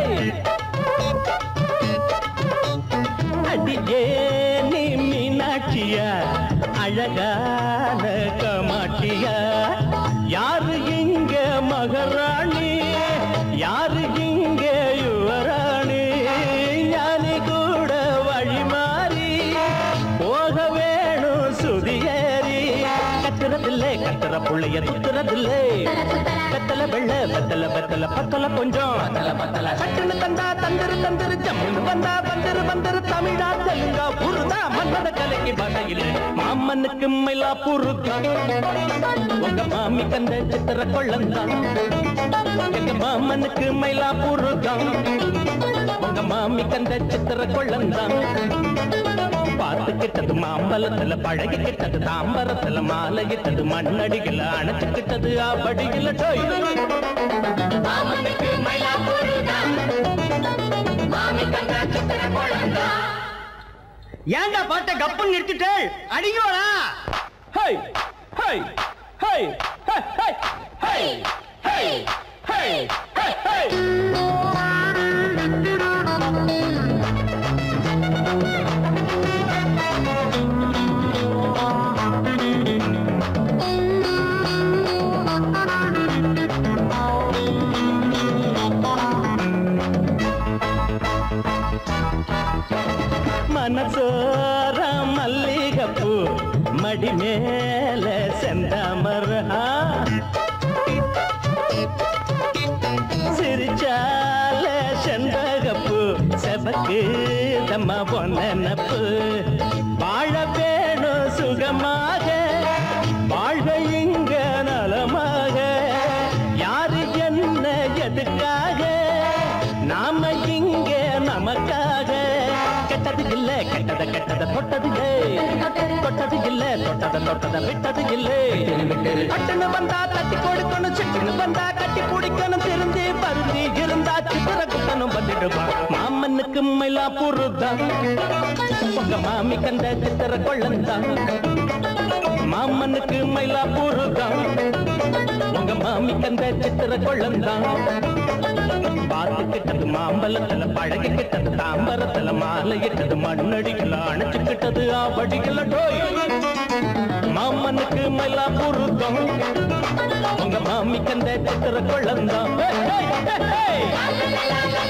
Speaker 8: அடியே நீ மீனாட்சியா அழகான கமாட்சியா யாரு இங்க மகராணி யாரு இங்க யுவராணி ஞானி கூட வழி மாறி போக வேணும் சுதியேறி கச்ச கத்துறதில்லே கத்துற புள்ளைய துத்துறதில்லே வெத்தல வெள்ள வெத்தல வெத்தல பத்தல கொஞ்சம் சட்டுன்னு தந்தா தந்திரு தந்திரு ஜம்முன்னு வந்தா வந்திரு வந்திரு தமிழா தெலுங்கா புருதா மன்னத கலைக்கு பாஷையில் மாமனுக்கு மயிலா புருக்கா உங்க மாமி கந்த சித்திர கொள்ளந்தா எங்க மாமனுக்கு மயிலா புருக்கா உங்க மாமி கந்த சித்திர கொள்ளந்தா பார்த்துக்கிட்டது மாம்பழத்துல பழகிக்கிட்டது தாம்பரத்துல மாலையிட்டது மண்ணடிகள அணைச்சுக்கிட்டது ஆபடிகள டோய்
Speaker 6: ஏன்டா பாட்ட கப்புன்னு நிறுத்திட்டு அடிங்கோடா
Speaker 8: ஹை ஹை ஹை ஹை ஹை ஹை ஹை ஹை ஹை ஹை மனசோர மல்லிகப்பூ மடி மேல செந்தாமரா சிரிச்சால செண்பகப்பூ செபக்கு தம்மா பொன்னப்பு வாழ வேணும் சுகமாக வாழ்க இங்க நலமாக யாரு என்ன எதுக்காக நாம இங்க நமக்காக கெட்டது இல்ல கெட்டத கெட்டத தொட்டது இல்ல தொட்டது இல்ல தொட்டத தொட்டத விட்டது இல்ல கட்டுன்னு வந்தா தட்டி கொடுக்கணும் சிட்டுன்னு வந்தா கட்டி பிடிக்கணும் திருந்தி பருந்தி இருந்தா சித்திர குட்டனும் வந்துடுவான் மாமனுக்கு மயிலா புருதான் உங்க மாமி கந்த சித்திர கொள்ளந்தான் மாமனுக்கு மயிலா புருதான் உங்க மாமி கந்த சித்திர கொள்ளந்தான் பார்த்துக்கிட்டது மாம்பழத்துல பழகிக்கிட்டது தாம்பரத்துல மாலையிட்டது மண்ணடிக்கல அணைச்சுக்கிட்டது ஆபடிக்கல டோய் மாமனுக்கு மயிலா புருத்தம் உங்க மாமி கந்த சித்திர கொள்ளந்தான் ஹே, ஹே, ஹே, ஹே.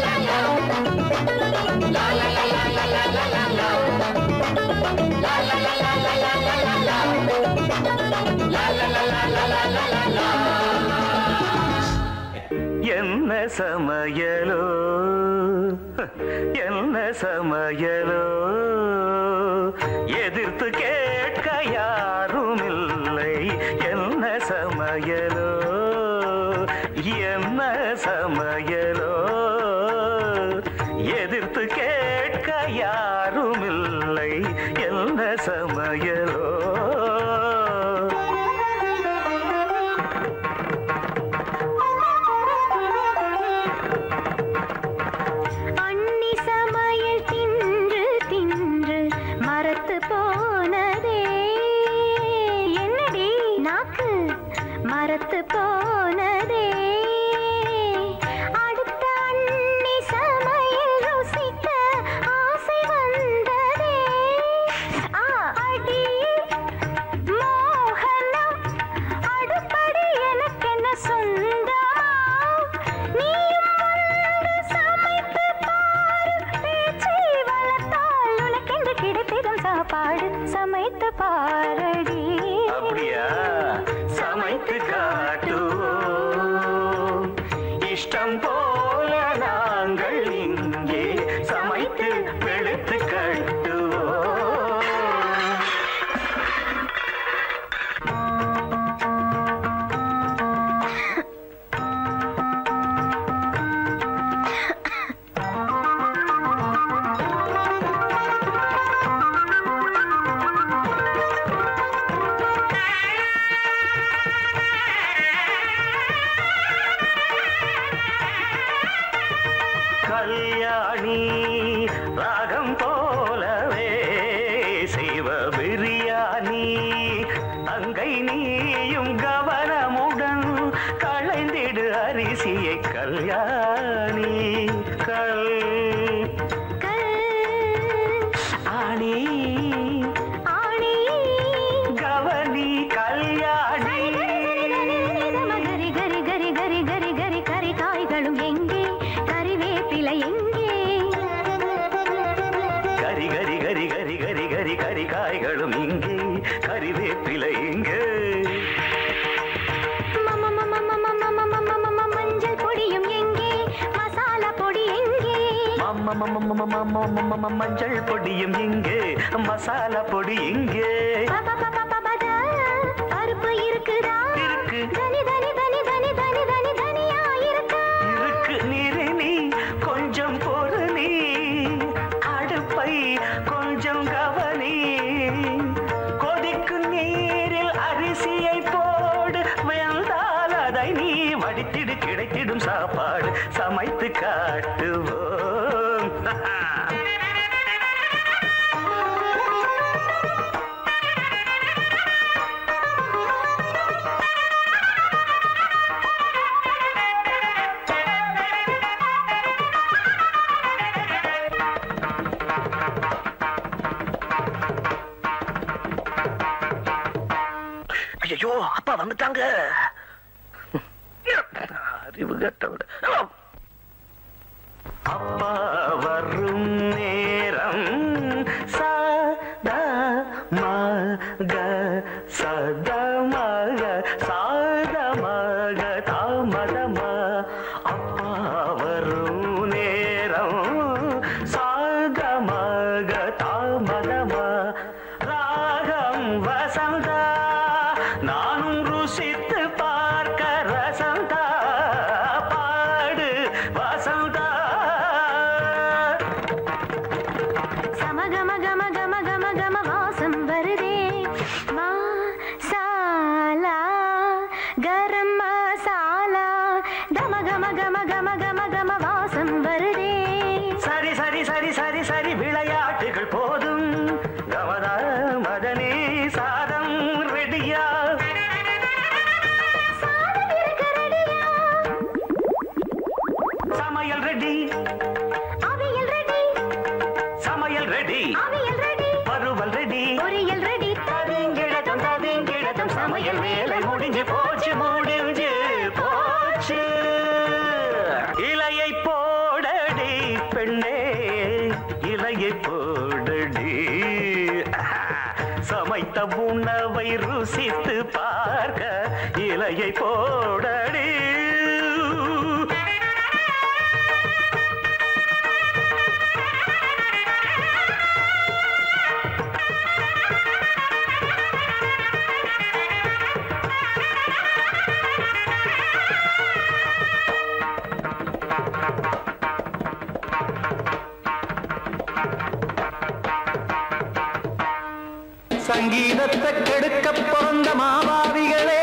Speaker 3: என்ன சமையலோ என்ன சமையலோ எதிர்த்து கேட்க யாரும் இல்லை என்ன சமையலோ என்ன சமையலோ எதிர்த்து கேட்க யாரும் இல்லை என்ன சமையலோ
Speaker 5: அன்னி சமையல் தின்று தின்று மரத்து போனதே என்னடி நாக்கு மரத்து போனதே அடுத்த அன்னி சமையல் ருசிக்க ஆசை வந்ததே ஆ, அடி மோகனம் அடுப்படி எனக்கென்ன சொந்தமா நீயும் வந்து சமைத்து பாரு பேச்சை வளர்த்தால் உனக்கென்று கிடைத்திடும் சாப்பாடு சமைத்து பாரடி
Speaker 3: அப்படியா சமைத்து காட்டுவோம் இஷ்டம் போல நாங்கள் இங்கே சமைத்து வெளுத்து கட்டுவோம் கல்யாணி ராகம் போலவே செய்வ பிரியாணி அங்கை நீயும் கவனமுடன் களைந்திடு அரிசியை கல்யாணி கல் ஆணி
Speaker 5: ஆணி
Speaker 3: கவனி கல்யாணி
Speaker 5: கரி கரி கரி கரி கரி கரி கரி காய்களும் எங்கே கறிவேப்பிலை எங்கே
Speaker 3: கரி கரி கரி கரி கரி கரி கரி காய்களும் இங்கே கறிவேப்பிலை இங்கே ம- ம- ம- ம- ம- மஞ்சள் பொடியும் இங்கே மசாலா பொடி இங்கே
Speaker 5: பருப்பு இருக்குதா
Speaker 3: இருக்கு.
Speaker 5: தனி தனி தனி தனி தனி தனி தனியா இருக்கா
Speaker 3: இருக்கு நீரு நீ கொஞ்சம் பொறு நீ அடுப்பை கொஞ்சம் கவனி கொதிக்கும் நீரில் அரிசியை போடு வெந்தால் அதை நீ வடித்திடு கிடைத்திடும் சாப்பாடு சமைத்து காட்டுவோம் ஐயோ அப்பா வந்துட்டாங்க அறிவு கட்டவிட அப்பா வரும் நேரம் சதா மக சதா மக சாத மக தாமதம அப்பா வரும் நேரம் சாத மக தாமதம ராகம் வசந்தா நானும் ருசித்து பார்க்க ரசந்தா பாடு வசந்தா
Speaker 5: சமகம கம கம கம கம வாசம் வருதே மசாலா கரம் மசாலா கம கம கம கம கம கம வாசம் வருதே
Speaker 3: சரி சரி சரி சரி சரி விளையாட்டுகள் போதும் கமதா மதனே சாதம் ரெடியா
Speaker 5: சாதம் இருக்க ரெடியா
Speaker 3: சமையல் ரெடி
Speaker 5: அவியல் ரெடி
Speaker 3: சமையல் ரெடி
Speaker 5: அவியல் ரெடி
Speaker 3: வறுவல் ரெடி
Speaker 5: பொரியல் ரெடி
Speaker 3: தவிங்கிழத்தம் தவிங்கிழத்தம் சமையல் வேலை முடிஞ்சு போச்சு முடிஞ்சு போச்சு இலையை போடடி பெண்ணே இலையை போடடி சமைத்த உணவை ருசித்து பார்க்க இலையை போடடி
Speaker 8: சங்கீதத்தை கெடுக்க பிறந்த மாபாவிகளே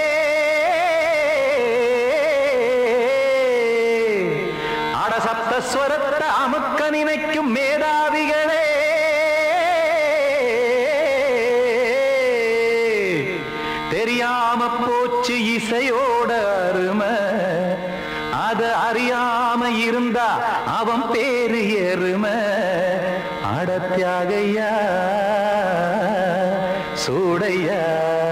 Speaker 8: அடசப்த ஸ்வரத்தை அமுக்க நினைக்கும் மேதாவிகளே தெரியாம போச்சு இசையோட அருமை அத அறியாம இருந்தா அவன் பேரு எருமை அடத்தியாகையா சூடையா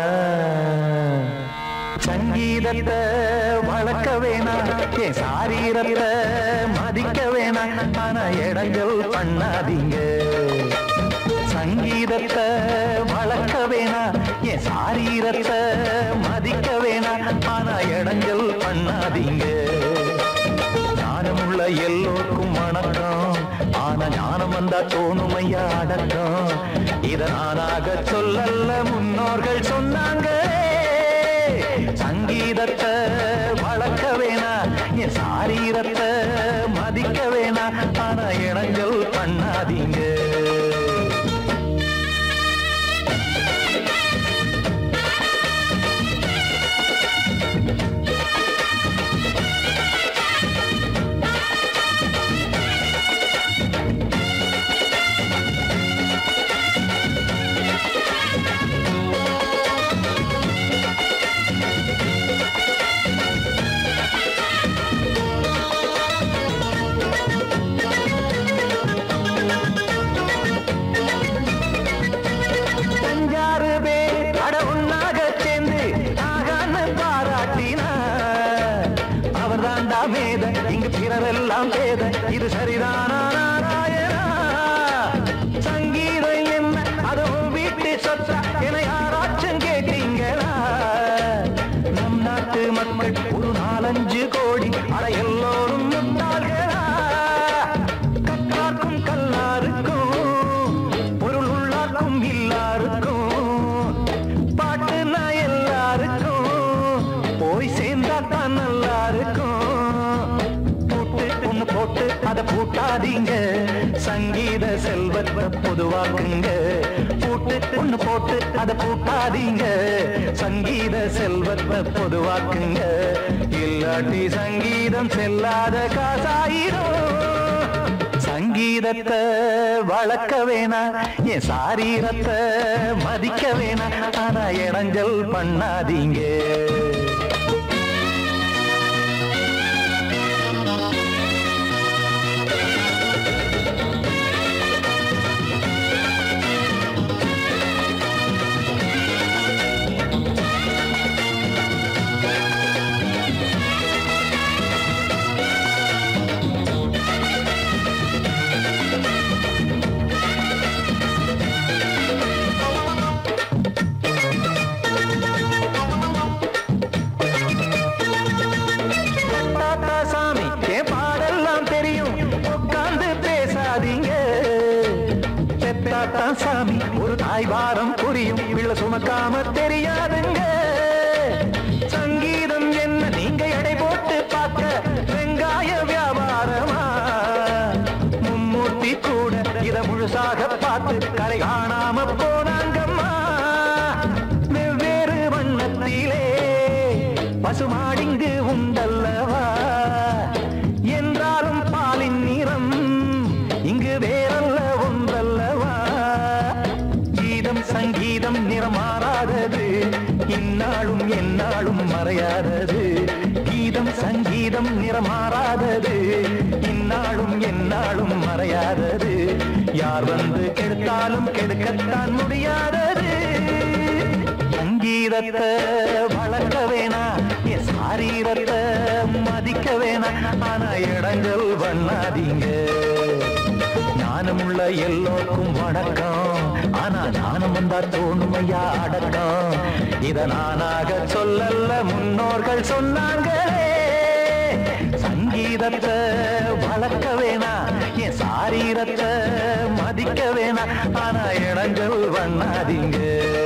Speaker 8: சங்கீதத்தை வளர்க்க வேணாம் என் சாரீரத்தை மதிக்க வேணாம் ஆனா இடங்கள் பண்ணாதீங்க சங்கீதத்தை வளர்க்க வேணாம் என் சாரீரத்தை மதிக்க வேணாம் ஆனா இடங்கள் பண்ணாதீங்க ஞானமுள்ள எல்லோருக்கும் வணக்கம் ஆனா ஞானம் வந்தா தோணும் ஐயா அடக்கம் இத நானாக சொல்லல்ல முன்னோர்கள் சொன்னாங்க சங்கீதத்தை வளர்க்க வேணா என் சாரீரத்தை மதிக்க வேணா ஆனா இணங்கள் பண்ணாதீங்க அஞ்சாறு பேர் அட ஒன்னாக சேர்ந்து ஆகான்னு பாராட்டினா அவர் தாண்டா மேத இங்கு பிறரெல்லாம் பேத இது சரிதானா நாராயணா சங்கீதம் என்ன அதுவும் வீட்டு சொத்தா என யாராச்சும் கேட்டீங்களா நம் நாட்டு மக்கள் ஒரு நாலஞ்சு கோடி அட எல்லோரும் முட்டாள்களா கற்றார்க்கும்
Speaker 9: அதை பூட்டாதீங்க சங்கீத செல்வத்தை பொதுவாக்குங்க பூட்டு ஒண்ணு போட்டு அதை பூட்டாதீங்க சங்கீத செல்வத்தை பொதுவாக்குங்க இல்லாட்டி சங்கீதம் செல்லாத காசாயிரும் சங்கீதத்தை வளர்க்க வேணா என் சாரீரத்தை மதிக்க வேணா ஆனா இடைஞ்சல் பண்ணாதீங்க தாத்தா சாமி என் பாடெல்லாம் தெரியும் உட்கார்ந்து பேசாதீங்க பெத்தாத்தா சாமி ஒரு தாய் வாரம் புரியும் பிள்ளை சுமக்காம தெரியாதுங்க சங்கீதம் என்ன நீங்க எடை போட்டு பார்க்க வெங்காய வியாபாரமா மும்மூர்த்தி கூட இத முழுசாக பார்த்து கரை காணாம போனாங்கம்மா வெவ்வேறு வண்ணத்திலே பசுமாடிங்கு உண்டல்லவா என்றாலும் பாலின் நிறம் இங்கு வேறல்ல ஒன்றல்லவா கீதம் சங்கீதம் நிறமாறாதது இந்நாளும் எந்நாளும் மறையாதது கீதம் சங்கீதம் நிறமாறாதது இந்நாளும் எந்நாளும் மறையாதது யார் வந்து கெடுத்தாலும் கெடுக்கத்தான் முடியாதது சங்கீதத்தை வளர்க்க வேணா என் சாரீரத்தை மதிக்க வேணா ஆனா இடங்கள் பண்ணாதீங்க ஞானமுள்ள எல்லோருக்கும் வணக்கம் ஆனா ஞானம் வந்தா தோணுமையா அடக்கம் இத நானாக சொல்லல முன்னோர்கள் சொன்னாங்களே சங்கீதத்தை வளர்க்க வேணா என் சாரீரத்தை மதிக்க வேணா ஆனா இடங்கள் பண்ணாதீங்க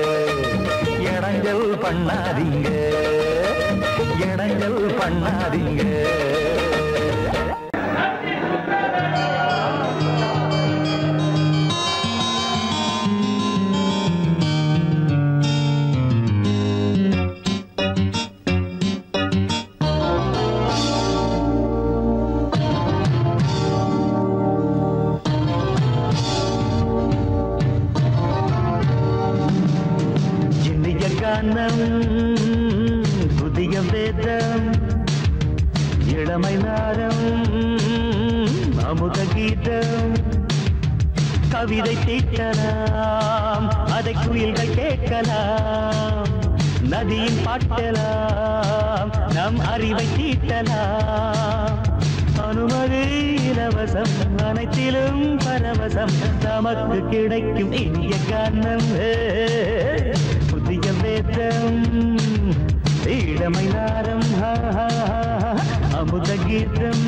Speaker 9: இடங்கள் பண்ணாதீங்க இடங்கள் பண்ணாதீங்க இனிய கானம் புதிய வேதம் இளமை நாரம் அமுத கீதம் கவிதை தீட்டலாம் அதை குயில்கள் கேட்கலாம் நதியின் பாட்டலாம் நம் அறிவை தீட்டலாம் அனுமதி இலவசம் அனைத்திலும் பரவசம் நமக்கு கிடைக்கும் இனிய காரணம் புதிய வேதம் இளமை நாரம் ஹா, ஹா, ஹா, அமுத கீதம்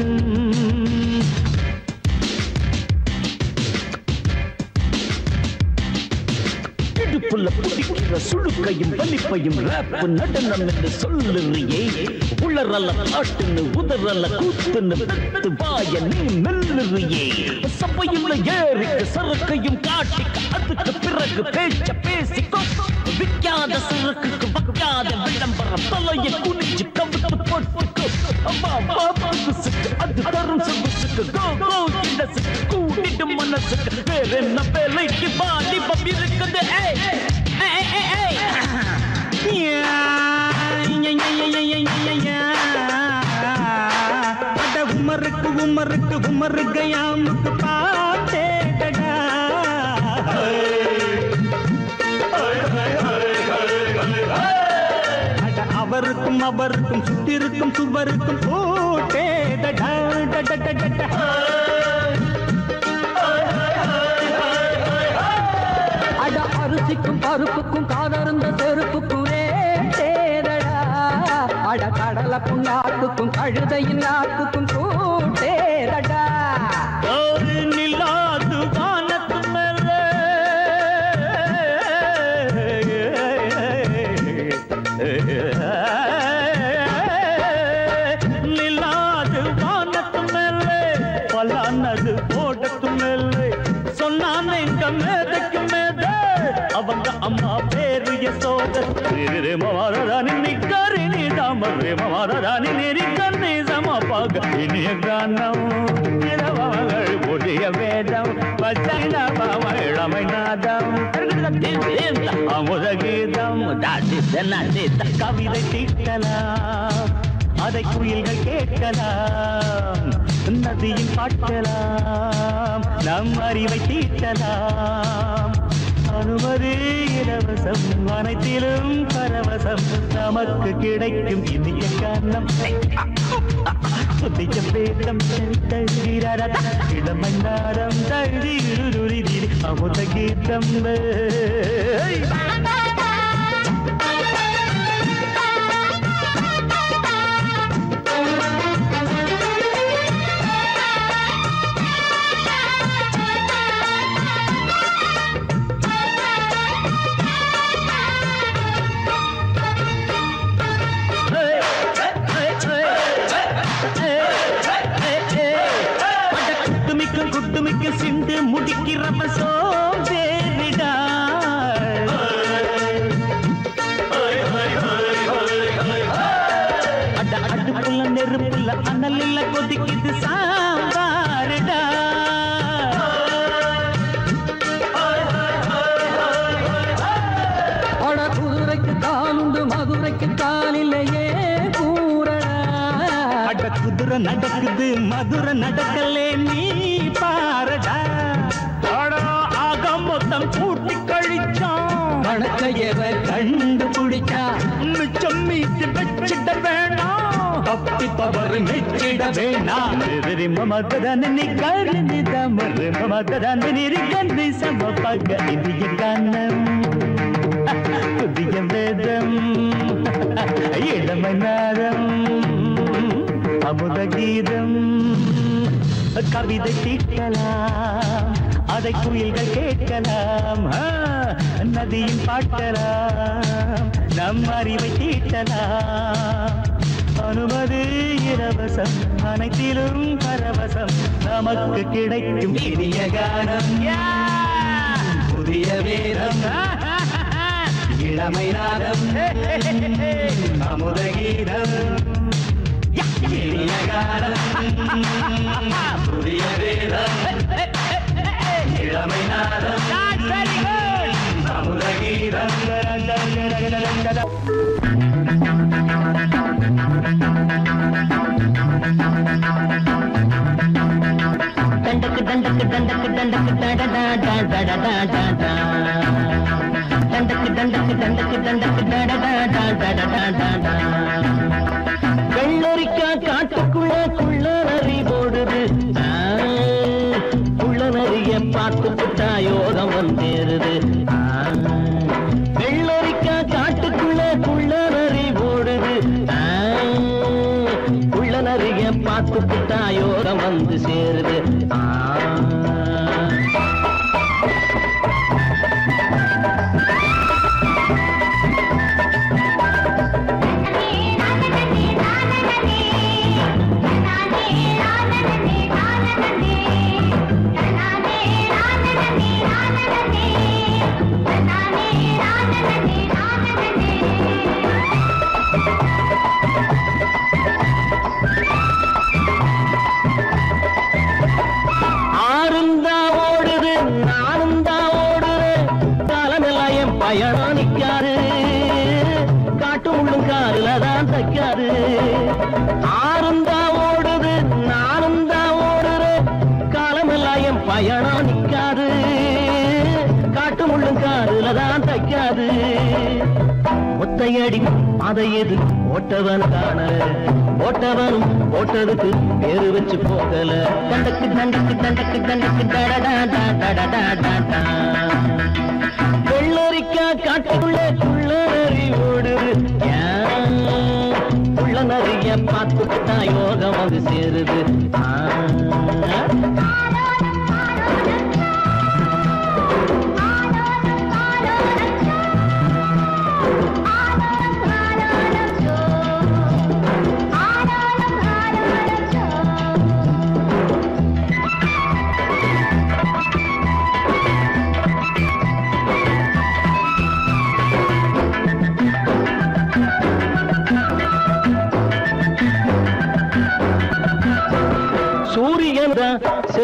Speaker 8: இடுப்புல பிடிக்கிற சுழுக்கையும் வலிப்பையும் ரேப்பு நடனம் என்று சொல்லுறியே உளறல பாட்டுன்னு உதறல கூத்துன்னு பெத்து வாய நீ மெல்லுறியே சபையுள்ள ஏறிக்கு சரக்கையும் காட்டிக்க அதுக்கு பிறகு பேச்ச பேசிக்கோ விக்காத சரக்குக்கு வக்காத விளம்பரம் தலையை குனிஞ்சு கவித்து போட்டுக்கோ அம்மா பாப்புக்கு அது தரும் சொகுசுக்கு கோ கோ இடசுக்கு கூட்டிடும் மனசுக்கு வேற என்ன வேலைக்கு வாலிபம் இருக்குது ஏய் ஏய் ஏய் ஏய் யா, யா, யா, யா, யா, யா, யா, யா. அட உமருக்கு உமருக்கு உமருக்கு யாமுக்கு பாட்டேடா அட அவருக்கும் அவருக்கும் சுத்திருக்கும் சுவருக்கும் போட்டேடா
Speaker 6: அட அரிசிக்கும் பருப்புக்கும் காதருந்த செருப்புக்கும் தேடடா அட கடலை புண்ணாக்குக்கும் கழுதையின் நாக்குக்கும் கூட்டேடா
Speaker 8: ஒரு நிலாது வானத்து மேலே நிலாது வானத்து மேலே பல
Speaker 3: రే మమరదాని నిక్కరి నీ దామర్ రే మమరదాని నిరికన్ని సమపగ ఇనియ గానం నిలవగల్ புதிய வேதம் பச்சைன பமழமை நாதம் அமுத கீதம் தாசி தென்னாசி கவிதை தீட்டலாம் அதை குயில்கள் கேட்கலாம் நதியில் பாட்டலாம் நம் அறிவை தீட்டலாம் அனுமதி இலவசம் அனைத்திலும் பரவசம் நமக்கு கிடைக்கும் இனிய காரணம் புதிய வேதம் தழுகிறத இளமன்னாரம் தழுதிருதி அமுத கீதம் குட்டுமிக்கும் குட்டுமிக்க சிண்டு முடிக்கிறப்ப சோம்பேறிடா அட அடுப்புல நெருப்புல அனல் இல்ல கொதிக்குது சாம்பாருடா
Speaker 10: அட குதிரைக்கு காலுண்டு மதுரைக்கு காலில்லையே கூறடா
Speaker 3: அட குதிரை நடக்குது மதுரை நடக்கலே நீ பாரடா அட ஆக மொத்தம் கூட்டி கழிச்சான்
Speaker 10: கணக்கையவ கண்டுபிடிச்சா
Speaker 3: மிச்சம் மீட்டு வச்சிட வேணாம் தப்பி தவறு மெச்சிட வேணாம் எதிரி மமதன நீ கருணி தமறு மமதன நீரி கண்ணி சமபக இந்திய கானம் புதிய வேதம் இளமை நாதம் அமுத கீதம் கவிதை தீட்டலாம் அதை குயில்கள் கேட்கலாம் ஆ, நதியில் பாட்டலாம் நம் அறிவை தீட்டலாம் அனுமதி இலவசம் அனைத்திலும் பரவசம் நமக்கு கிடைக்கும் இனிய கானம்
Speaker 10: புதிய வேதம் இளமை நாதம் அமுத கீதம் இனிய காலம் புதிய வேதம் இளமை நாதம் அமுத கீதம்
Speaker 2: தண்டக்கு தண்டக்கு தண்டக்கு தண்டக்கு தடடா டா டடடா டா டா தண்டக்கு தண்டக்கு தண்டக்கு தண்டக்கு தடடா டா டடடா டா டா வெள்ளரிக்கா காட்டுக்குள்ள குள்ள நரி போடுது ஆ, குள்ள நரிய பார்த்து புட்டா யோகம் வந்தேருது ஆ, வெள்ளரிக்கா காட்டுக்குள்ள குள்ள நரி போடுது ஆ, உள்ள நிறைய பார்த்து புட்டா யோகம் வந்து சேருது ஆ. ஆறுந்தா ஓடுது நானும் தான் ஓடுறேன் காலமெல்லாம் என் பயணம் நிக்காது காட்டு முள்ளும் காலில் தான் தைக்காது ஆறுந்தா ஓடுது நானும் தான் ஓடுறேன் காலமெல்லாம் என் பயணம் நிக்காது காட்டு முள்ளும் காலில் தான் தைக்காது ஒத்தையடி அதை எது ஓட்டவன் காணல ஓட்டவனும் ஓட்டதுக்கு பேரு வச்சு போகல தண்டக்கு தண்டக்கு தண்டக்கு தண்டக்கு டடடா டா டடடா டா டா வெள்ளரிக்கா காட்டுக்குள்ள குள்ள நரி ஓடுது ஏன் உள்ள நரிய பார்த்துக்கிட்டா யோகம் வந்து சேருது ஆ.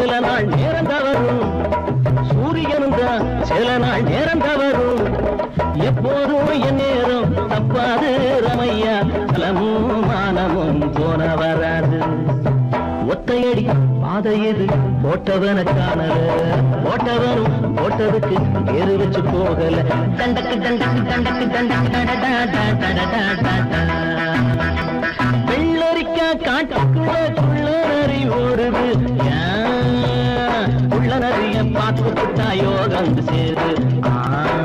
Speaker 8: சில நாள் நேரம் தவறும் சூரியனும் தான் சில நாள் நேரம் தவறும் எப்போதும் என் நேரம் தப்பாது ரமையா பலமும் மானமும் போன வராது ஒத்தையடி பாதை எது போட்டவன காணல போட்டவனும் போட்டதுக்கு பேரு வச்சு போகல தண்டக்கு தண்டக்கு தண்டக்கு தண்டக்கு டடடா டடடா டடடா. வெள்ளரிக்கா காட்டுக்குள்ள குள்ள நரி ஓடுது ஏன்? உள்ள நரிய பார்த்து புட்டா யோகம் சேரு ஆ.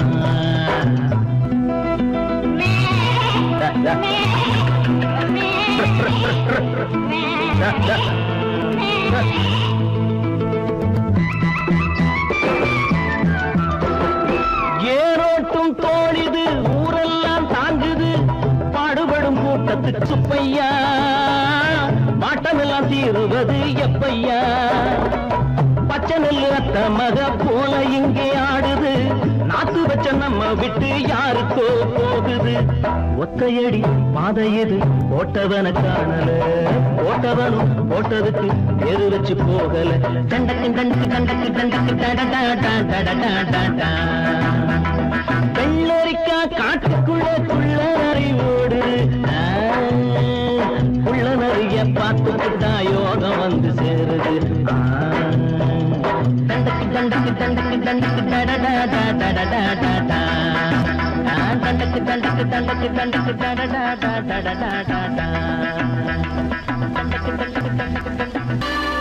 Speaker 8: டா, டா. டா, டா. டா. ஏரோட்டும் தோழிது ஊரெல்லாம் தாங்குது பாடுபடும் கூட்டத்துக்கு சுப்பையா மாட்டமெல்லாம் தீருவது எப்பையா பச்சை நெல்லு அத்த மக போல இங்கே ஆடுது நாத்து வச்ச நம்ம விட்டு யாருக்கோ போகுது ஒத்தையடி பாதை எது போட்டவன காணல போட்டவனும் போட்டதுக்கு பேரு வச்சு போகல கண்டக்கு கண்டக்கு கண்டக்கு கண்டக்கு டடடா டடடா டடடா வெள்ளரிக்கா காட்டுக்குள்ள குள்ள நரி ஓடு குள்ள நரிய பார்த்துக்கிட்டா யோகம் வந்து சேருது ஆ. தண்டக்கு தண்டக்கு தண்டக்கு தண்டக்கு டடடா டடடா டடடா ஆ, தண்டக்கு தண்டக்கு தண்டக்கு தண்டக்கு டடடா டடடா டடடா தண்டக்கு தண்டக்கு தண்டக்கு தண்டக்கு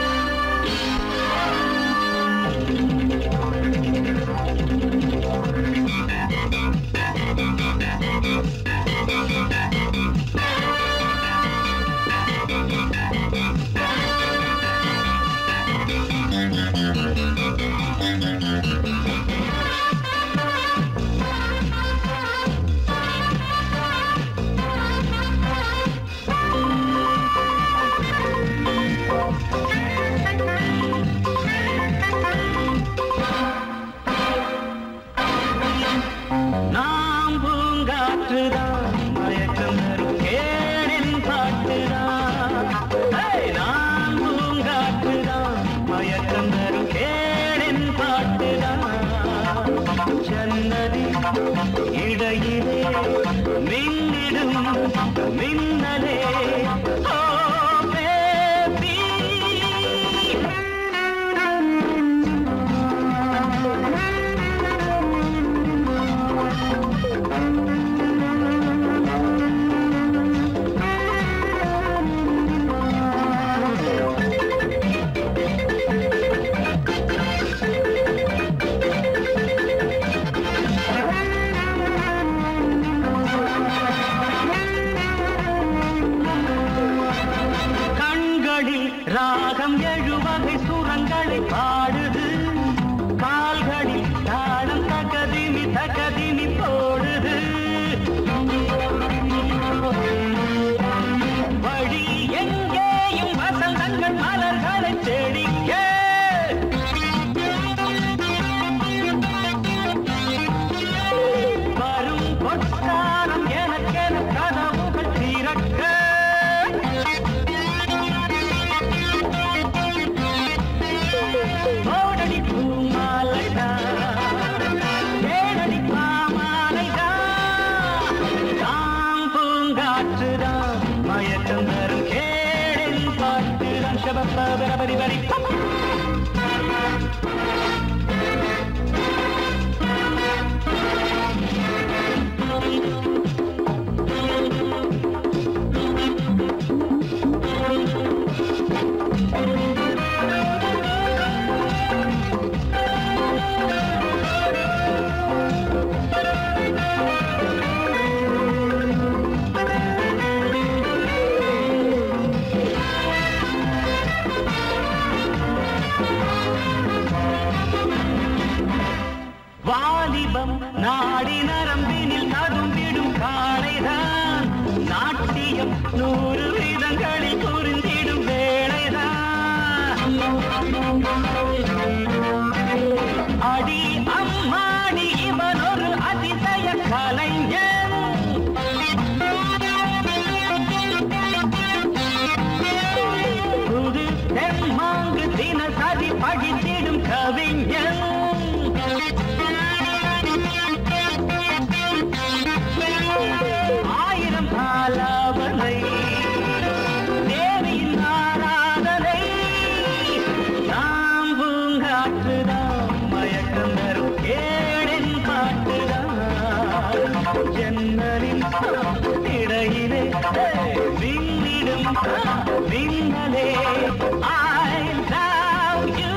Speaker 8: நாம் பூங்காற்றுதான் மயக்கம் தரும் கேடின் பாட்டுதான் ஹே! நாம் பூங்காற்றுதான் மயக்கம் தரும் கேடின் பாட்டுதான் ஜன்னதி இடையிலே மின்னிடும் மின்னலே ஓ பேபி கண்களில் ராகம் எழுவகை சுரங்களை பாடுது கால்களில் தாளம் தகதிமி தகதிமி போடுது வழி எங்கேயும் வசந்தங்கள் மலர்களை செடிக்க வரும் பொற்காலம் எனக்கென கதவுகள் திறக்க ஓடடி பூமாலைதா தேடடி பாமாலைதா தாம் பூங்காற்றுதான் மயக்கம் தரும் கேடின் பாட்டுதான் ஷபப்ப பரபரி பரி வாலிபம் நாடி நரம்பினில் ததும்பிடும் காளைதான் நாட்டியம் நூறு விதங்களில் புரிந்திடும் வேளைதான் அடி அம்மாடி இவன் ஒரு அதிசய கலைஞன் புது தெம்மாங்கு தினசரி பழ
Speaker 3: மின்னலே I love you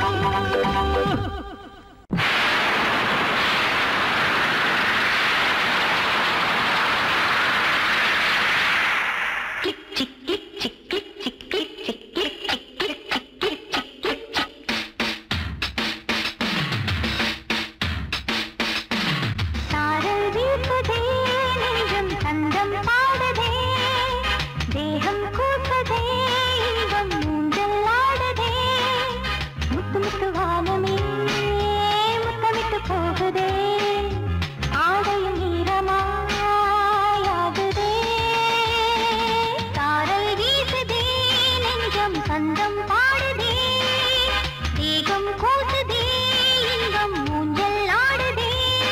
Speaker 5: சாரல் வீசுதே நெஞ்சம் சந்தம் பாடுதே தேகம் கூசுதே இன்பம் மூஞ்சல் ஆடுதே முத்து முத்து வானமே முத்தமிட்டு போகுதே ஆடையும் ஈரமாயாகுதே சாரல் வீசுதே நெஞ்சம் சந்தம் பாடுதே தேகம் கூசுதே இன்பம் மூஞ்சல் ஆடுதே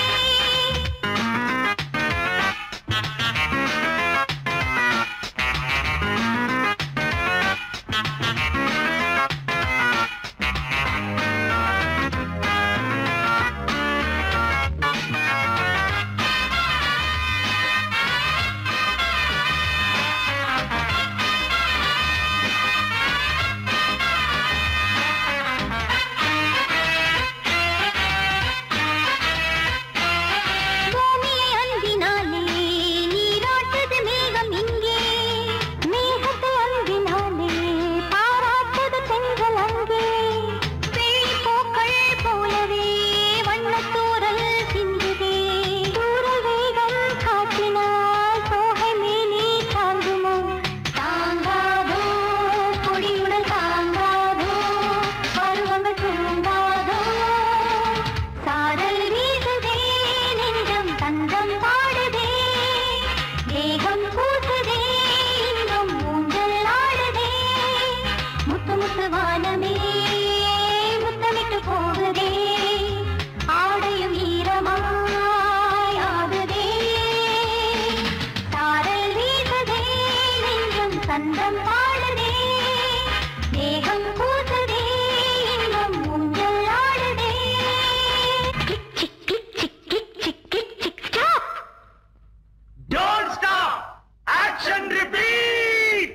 Speaker 5: பூமியை அன்பினாலே நீராட்டுது மேகம் இங்கே மேகத்தை அன்பினாலே பாராட்டுது தென்றல் அங்கே வெள்ளி பூக்கள் போலவே வண்ணத்தூரல் சிந்துதே தூரல் வேகம் காட்டினால் தோகை மேலே தாங்குமோ தாங்காதோ கொடியுடல் தாங்காதோ பருவங்கள் தூங்காதோ சாரல் வீசுதே நெஞ்சம் தங்கம் பாடுதே தேகம் கூசுதே இன்பம் ஊஞ்சல் ஆடுதே முத்து முத்து வானமே முத்தமிட்டு போகுதே ஆடையும் ஈரமாயாகுதே சாரல் வீசுதே நெஞ்சம் தந்தம் பாடுதே தேகம் கூசுதே இன்பம் ஊஞ்சல் ஆடுதே கிக் சிக் கிக் சிக் கிக் சிக் கிக் சிக் stop
Speaker 10: Don't stop! Action repeat!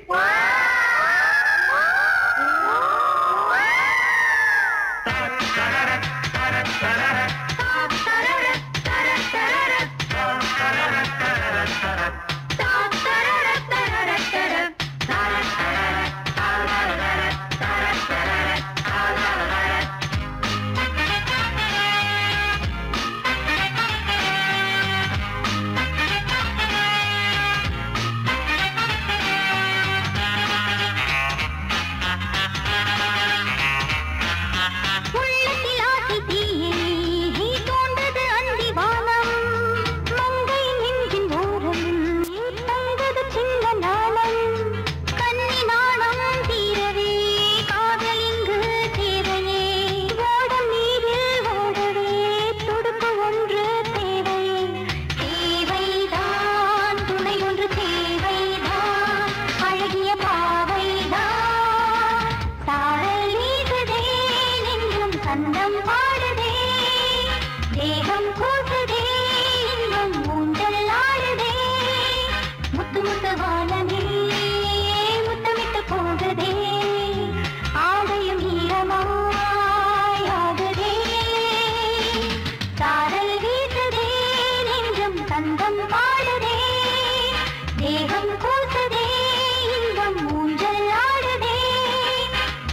Speaker 5: உள்ளத்தில் ஆசை தீயே நீ தோண்டது அந்தி வானம் மங்கை நெஞ்சின் ஓரம் தங்கது சின்ன நாணம் கன்னி நாணம் தீரவே காதல் இங்கு தேவையே ஓடம் நீரில் ஓடவே துடுப்பு ஒன்று தேவையே தேவைதான் துணை ஒன்று தேவைதான் அழகிய பாவைதான் சாரல் வீசுதே நெஞ்சும் சந்தம் பாடுதே தேகம் கூசுதே இன்பம் ஊஞ்சல் ஆடுதே முத்து முத்து வானமே முத்தமிட்டு போகுதே ஆடையும் ஈரமாயாகுதே சாரல் வீசுதே நெஞ்சம் சந்தம் பாடுதே தேகம் கூசுதே இன்பம் ஊஞ்சல் ஆடுதே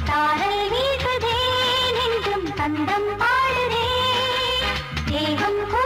Speaker 5: சாரல் வீசுதே நெஞ்சம் சந்தம் பாடுதே தேகம் கூசுதே